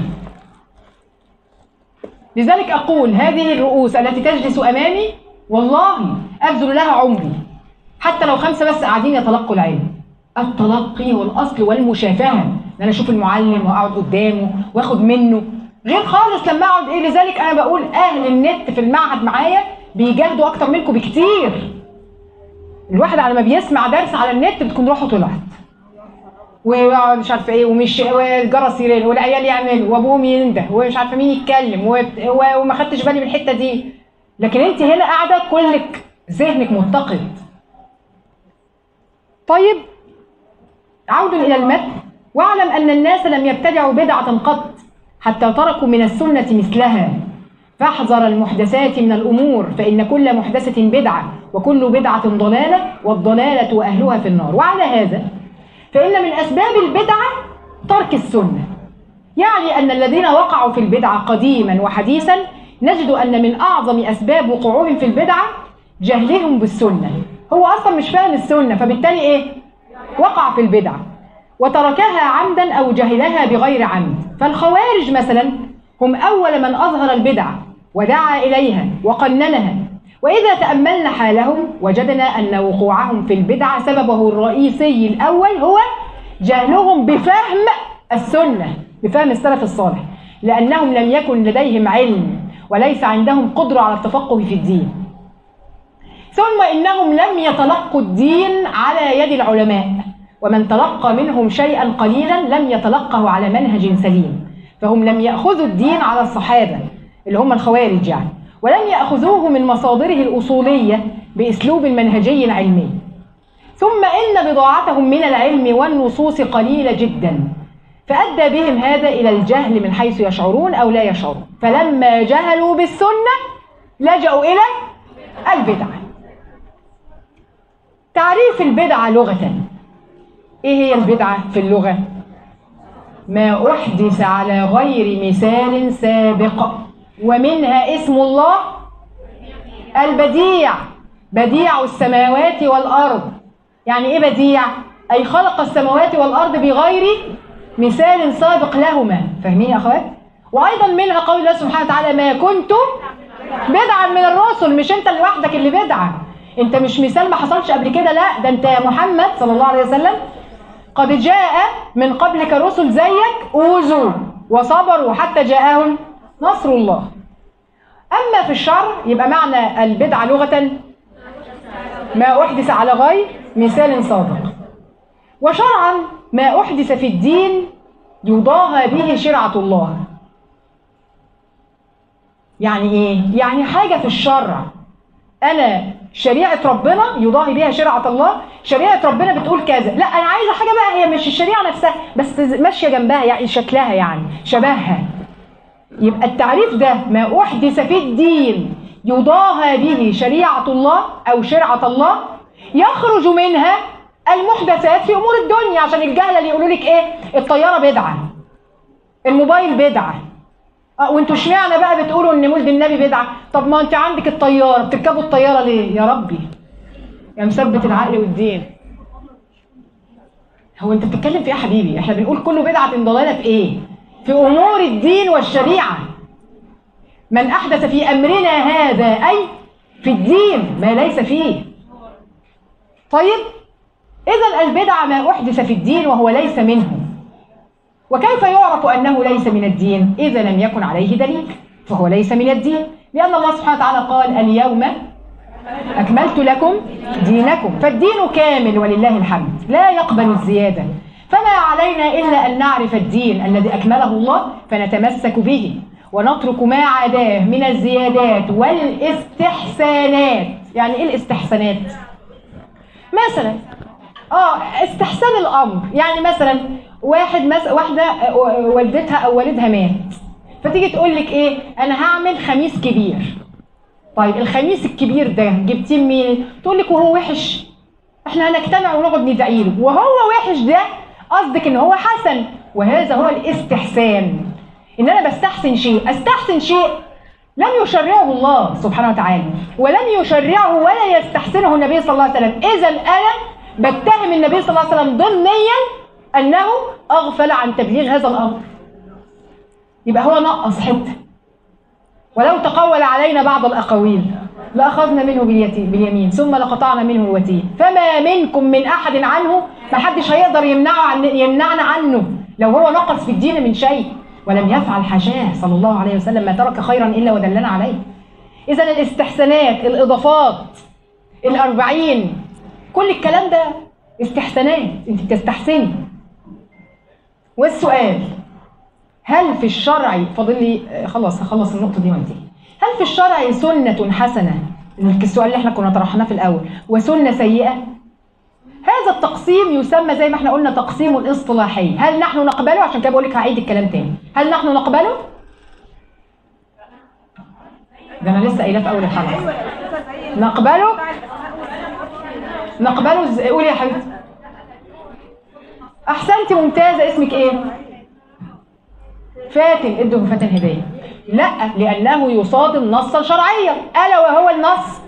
لذلك اقول هذه الرؤوس التي تجلس امامي والله ابذل لها عمري حتى لو خمسه بس قاعدين يتلقوا العلم التلقي هو الاصل والمشافهه ان انا اشوف المعلم واقعد قدامه واخد منه غير خالص لما اقعد ايه لذلك انا بقول اهل النت في المعهد معايا بيجاهدوا اكتر منكم بكتير الواحد على ما بيسمع درس على النت بتكون روحه طلعت ومش عارفه ايه ومش والجرس يرن والعيال يعملوا وابوهم ينده ومش عارفه مين يتكلم وبت- و- وما خدتش بالي من الحته دي لكن انت هنا قاعده كلك ذهنك متقد طيب عود الى المتن واعلم ان الناس لم يبتدعوا بدعه قط حتى تركوا من السنه مثلها فاحذر المحدثات من الامور فان كل محدثه بدعه وكل بدعه ضلاله والضلاله واهلها في النار وعلى هذا فإن من أسباب البدعة ترك السنة يعني أن الذين وقعوا في البدعة قديما وحديثا نجد أن من أعظم أسباب وقوعهم في البدعة جهلهم بالسنة هو أصلا مش فاهم السنة فبالتالي إيه؟ وقع في البدعة وتركها عمدا أو جهلها بغير عمد فالخوارج مثلا هم أول من أظهر البدعة ودعا إليها وقننها وإذا تأملنا حالهم وجدنا أن وقوعهم في البدعة سببه الرئيسي الأول هو جهلهم بفهم السنة بفهم السلف الصالح لأنهم لم يكن لديهم علم وليس عندهم قدرة على التفقه في الدين ثم إنهم لم يتلقوا الدين على يد العلماء ومن تلقى منهم شيئا قليلا لم يتلقه على منهج سليم فهم لم يأخذوا الدين على الصحابة اللي هم الخوارج يعني ولم يأخذوه من مصادره الأصولية بأسلوب منهجي علمي ثم إن بضاعتهم من العلم والنصوص قليلة جدا فأدى بهم هذا إلى الجهل من حيث يشعرون أو لا يشعرون فلما جهلوا بالسنة لجأوا إلى البدعة تعريف البدعة لغة إيه هي البدعة في اللغة؟ ما أحدث على غير مثال سابق ومنها اسم الله البديع بديع السماوات والأرض يعني إيه بديع؟ أي خلق السماوات والأرض بغير مثال سابق لهما فاهمين يا أخوات؟ وأيضا منها قول الله سبحانه وتعالى ما كنت بدعا من الرسل مش أنت لوحدك اللي بدعة أنت مش مثال ما حصلش قبل كده لا ده أنت يا محمد صلى الله عليه وسلم قد جاء من قبلك رسل زيك أوذوا وصبروا حتى جاءهم نصر الله أما في الشرع يبقى معنى البدعة لغة ما أحدث على غير مثال سابق وشرعا ما أحدث في الدين يضاهى به شرعة الله يعني إيه؟ يعني حاجة في الشرع أنا شريعة ربنا يضاهي بها شرعة الله شريعة ربنا بتقول كذا لا أنا عايزة حاجة بقى هي مش الشريعة نفسها بس ماشية جنبها يعني شكلها يعني شبهها يبقى التعريف ده ما أحدث في الدين يضاهى به شريعة الله أو شرعة الله يخرج منها المحدثات في أمور الدنيا عشان الجهلة اللي يقولوا لك إيه الطيارة بدعة الموبايل بدعة اه وانتوا اشمعنى بقى بتقولوا ان مولد النبي بدعه؟ طب ما انت عندك الطياره بتركبوا الطياره ليه؟ يا ربي يا مثبت العقل والدين. هو انت بتتكلم في ايه يا حبيبي؟ احنا بنقول كله بدعه ضلاله في ايه؟ في امور الدين والشريعه. من احدث في امرنا هذا اي في الدين ما ليس فيه. طيب اذا البدعه ما احدث في الدين وهو ليس منه. وكيف يعرف أنه ليس من الدين إذا لم يكن عليه دليل فهو ليس من الدين لأن الله سبحانه وتعالى قال اليوم أكملت لكم دينكم فالدين كامل ولله الحمد لا يقبل الزيادة فما علينا إلا أن نعرف الدين الذي أكمله الله فنتمسك به ونترك ما عداه من الزيادات والاستحسانات يعني إيه الاستحسانات؟ مثلا اه استحسان الامر يعني مثلا واحد مس... واحده والدتها او والدها مات فتيجي تقول لك ايه انا هعمل خميس كبير طيب الخميس الكبير ده جبتيه منين تقول لك وهو وحش احنا هنجتمع ونقعد ندعي له وهو وحش ده قصدك ان هو حسن وهذا هو الاستحسان ان انا بستحسن شيء استحسن شيء لم يشرعه الله سبحانه وتعالى ولم يشرعه ولا يستحسنه النبي صلى الله عليه وسلم اذا انا بتهم النبي صلى الله عليه وسلم ضمنيا انه اغفل عن تبليغ هذا الامر يبقى هو نقص حته ولو تقول علينا بعض الاقاويل لاخذنا منه باليتيم باليمين ثم لقطعنا منه الوتين فما منكم من احد عنه ما حدش هيقدر يمنعه عن يمنعنا عنه لو هو نقص في الدين من شيء ولم يفعل حاشاه صلى الله عليه وسلم ما ترك خيرا الا ودلنا عليه اذا الاستحسانات الاضافات الأربعين كل الكلام ده استحسانات انت بتستحسني والسؤال هل في الشرع فاضل لي آه، خلاص هخلص النقطه دي وانتهي هل في الشرع سنه حسنه السؤال اللي احنا كنا طرحناه في الاول وسنه سيئه هذا التقسيم يسمى زي ما احنا قلنا تقسيم الاصطلاحي هل نحن نقبله عشان كده بقول لك هعيد الكلام تاني هل نحن نقبله ده انا لسه قايلاه في اول الحلقه نقبله نقبله ازاي قولي يا حبيبتي احسنتي ممتازه اسمك ايه فاتن ادوا فاتن هديه لا لانه يصادم نصا شرعيا الا وهو النص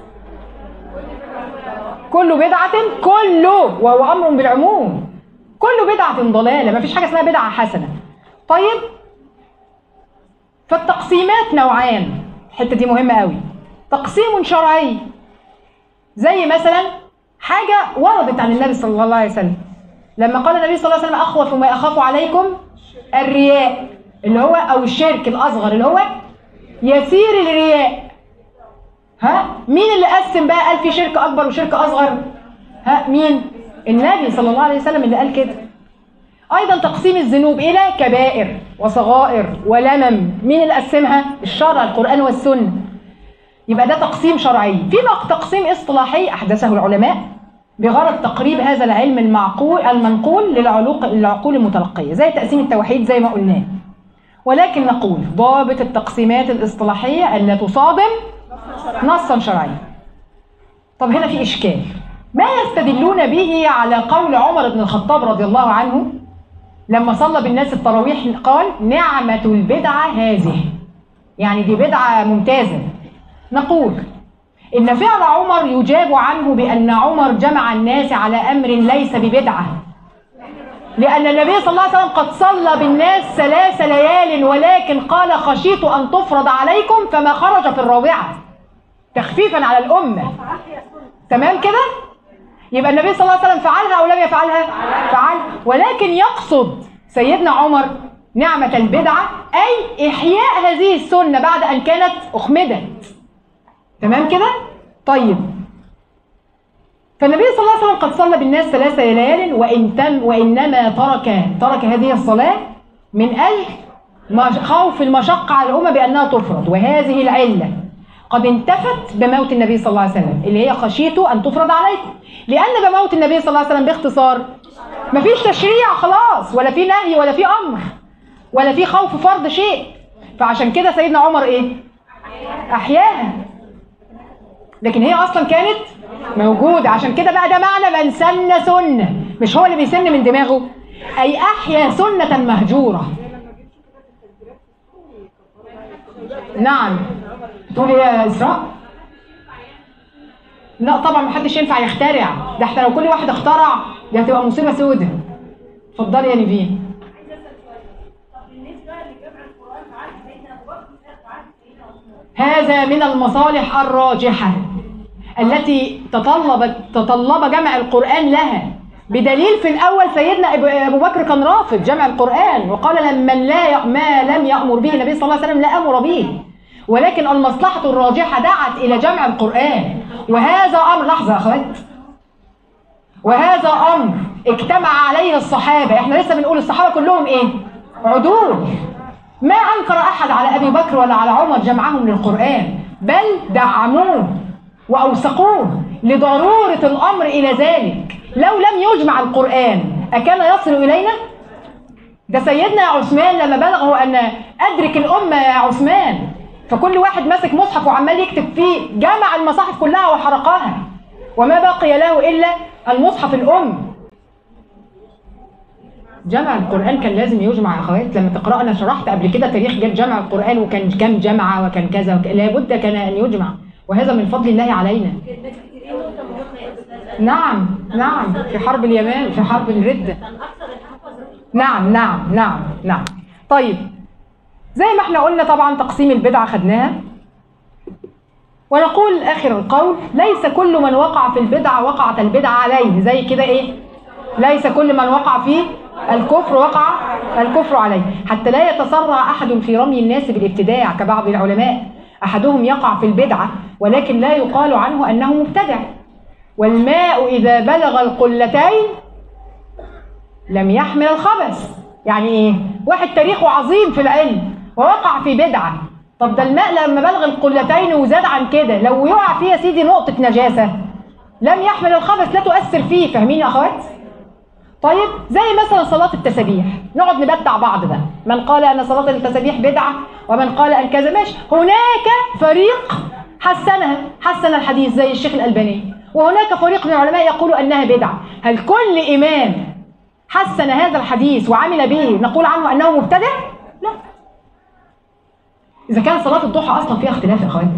كل بدعة كله وهو أمر بالعموم كل بدعة ضلالة ما فيش حاجة اسمها بدعة حسنة طيب فالتقسيمات نوعان الحتة دي مهمة قوي تقسيم شرعي زي مثلا حاجة وردت عن النبي صلى الله عليه وسلم لما قال النبي صلى الله عليه وسلم أخوف ما أخاف عليكم الرياء اللي هو أو الشرك الأصغر اللي هو يسير الرياء ها مين اللي قسم بقى قال في شرك اكبر وشرك اصغر ها مين النبي صلى الله عليه وسلم اللي قال كده ايضا تقسيم الذنوب الى كبائر وصغائر ولمم مين اللي قسمها الشرع القران والسنه يبقى ده تقسيم شرعي في بقى تقسيم اصطلاحي احدثه العلماء بغرض تقريب هذا العلم المعقول المنقول للعلوق للعقول المتلقيه زي تقسيم التوحيد زي ما قلناه ولكن نقول ضابط التقسيمات الاصطلاحيه الا تصادم نصا شرعيا طب هنا في اشكال ما يستدلون به على قول عمر بن الخطاب رضي الله عنه لما صلى بالناس التراويح قال نعمة البدعة هذه يعني دي بدعة ممتازة نقول إن فعل عمر يجاب عنه بأن عمر جمع الناس على أمر ليس ببدعة لأن النبي صلى الله عليه وسلم قد صلى بالناس ثلاث ليال ولكن قال خشيت أن تفرض عليكم فما خرج في الرابعة تخفيفا على الأمة تمام كده؟ يبقى النبي صلى الله عليه وسلم فعلها أو لم يفعلها؟ فعل ولكن يقصد سيدنا عمر نعمة البدعة أي إحياء هذه السنة بعد أن كانت أخمدت تمام كده؟ طيب فالنبي صلى الله عليه وسلم قد صلى بالناس ثلاث ليال وإن تم وإنما ترك ترك هذه الصلاة من أجل مش- خوف المشقة على الأمة بأنها تفرض وهذه العلة قد انتفت بموت النبي صلى الله عليه وسلم اللي هي خشيت أن تفرض عليكم لأن بموت النبي صلى الله عليه وسلم باختصار مفيش تشريع خلاص ولا في نهي ولا في أمر ولا في خوف فرض شيء فعشان كده سيدنا عمر إيه؟ أحياها لكن هي اصلا كانت موجوده عشان كده بقى ده معنى من سن سنه مش هو اللي بيسن من دماغه اي احيا سنه مهجوره نعم تقول ايه يا اسراء لا طبعا محدش ينفع يخترع ده احنا لو كل واحد اخترع دي هتبقى مصيبه سودة اتفضلي يا نيفين هذا من المصالح الراجحة التي تطلبت تطلب جمع القرآن لها بدليل في الأول سيدنا أبو- أبو بكر كان رافض جمع القرآن وقال لما لا ي- ما لم يأمر به النبي صلى الله عليه وسلم لا أمر به ولكن المصلحة الراجحة دعت إلى جمع القرآن وهذا أمر لحظة يا أخوات وهذا أمر اجتمع عليه الصحابة احنا لسه بنقول الصحابة كلهم ايه عدول ما أنكر أحد على أبي بكر ولا على عمر جمعهم للقرآن بل دعموه وأوثقوه لضرورة الأمر إلى ذلك لو لم يجمع القرآن أكان يصل إلينا؟ ده سيدنا عثمان لما بلغه أن أدرك الأمة يا عثمان فكل واحد ماسك مصحف وعمال يكتب فيه جمع المصاحف كلها وحرقها وما بقي له إلا المصحف الأم جمع القرآن كان لازم يجمع يا اخوات لما تقرأ انا شرحت قبل كده تاريخ جاب جمع القرآن وكان كم جمعة وكان كذا وك... لابد كان أن يجمع وهذا من فضل الله علينا نعم نعم في حرب اليمن في حرب الردة نعم نعم نعم نعم طيب زي ما احنا قلنا طبعا تقسيم البدعة خدناها ونقول آخر القول ليس كل من وقع في البدعة وقعت البدعة عليه زي كده إيه ليس كل من وقع في الكفر وقع الكفر عليه حتى لا يتسرع أحد في رمي الناس بالابتداع كبعض العلماء أحدهم يقع في البدعة ولكن لا يقال عنه أنه مبتدع والماء إذا بلغ القلتين لم يحمل الخبث يعني ايه واحد تاريخه عظيم في العلم ووقع في بدعه طب ده الماء لما بلغ القلتين وزاد عن كده لو يقع فيه يا سيدي نقطه نجاسه لم يحمل الخبث لا تؤثر فيه فاهمين يا اخوات طيب زي مثلا صلاة التسابيح نقعد نبدع بعض بقى من قال أن صلاة التسابيح بدعة ومن قال أن كذا ماشي هناك فريق حسنها حسن الحديث زي الشيخ الألباني وهناك فريق من العلماء يقولوا أنها بدعة هل كل إمام حسن هذا الحديث وعمل به نقول عنه أنه مبتدع؟ لا إذا كان صلاة الضحى أصلا فيها اختلاف يا أخوات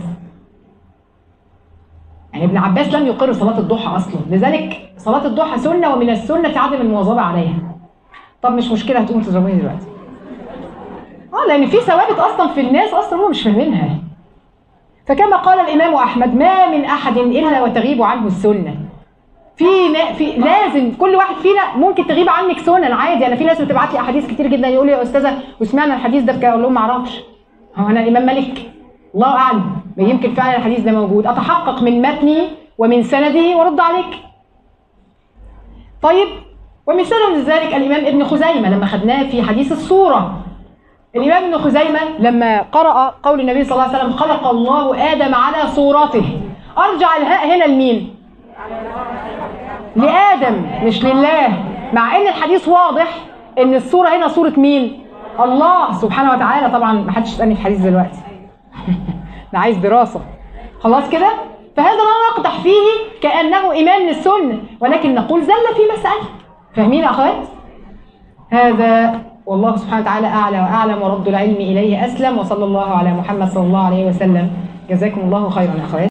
يعني ابن عباس لم يقر صلاة الضحى أصلا لذلك صلاة الضحى سنة ومن السنة عدم المواظبة عليها طب مش مشكلة هتقوم تضربوني دلوقتي اه لأن في ثوابت أصلا في الناس أصلا هم مش فاهمينها فكما قال الإمام أحمد ما من أحد إلا وتغيب عنه السنة في نا في لازم كل واحد فينا ممكن تغيب عنك سنن عادي انا في ناس بتبعت لي احاديث كتير جدا يقول لي يا استاذه وسمعنا الحديث ده في اقول لهم ما اعرفش هو انا الامام مالك الله اعلم يمكن فعلا الحديث ده موجود اتحقق من متنه ومن سنده وارد عليك طيب ومثال لذلك الامام ابن خزيمه لما خدناه في حديث الصوره الامام ابن خزيمه لما قرأ قول النبي صلى الله عليه وسلم خلق الله ادم على صورته ارجع الهاء هنا لمين لادم مش لله مع ان الحديث واضح ان الصوره هنا صوره مين الله سبحانه وتعالى طبعا ما حدش يسالني في الحديث دلوقتي ده عايز دراسه خلاص كده فهذا لا نقدح فيه كانه ايمان للسنه ولكن نقول زل في مساله فاهمين يا اخوات هذا والله سبحانه وتعالى اعلى واعلم ورد العلم اليه اسلم وصلى الله على محمد صلى الله عليه وسلم جزاكم الله خيرا يا اخوات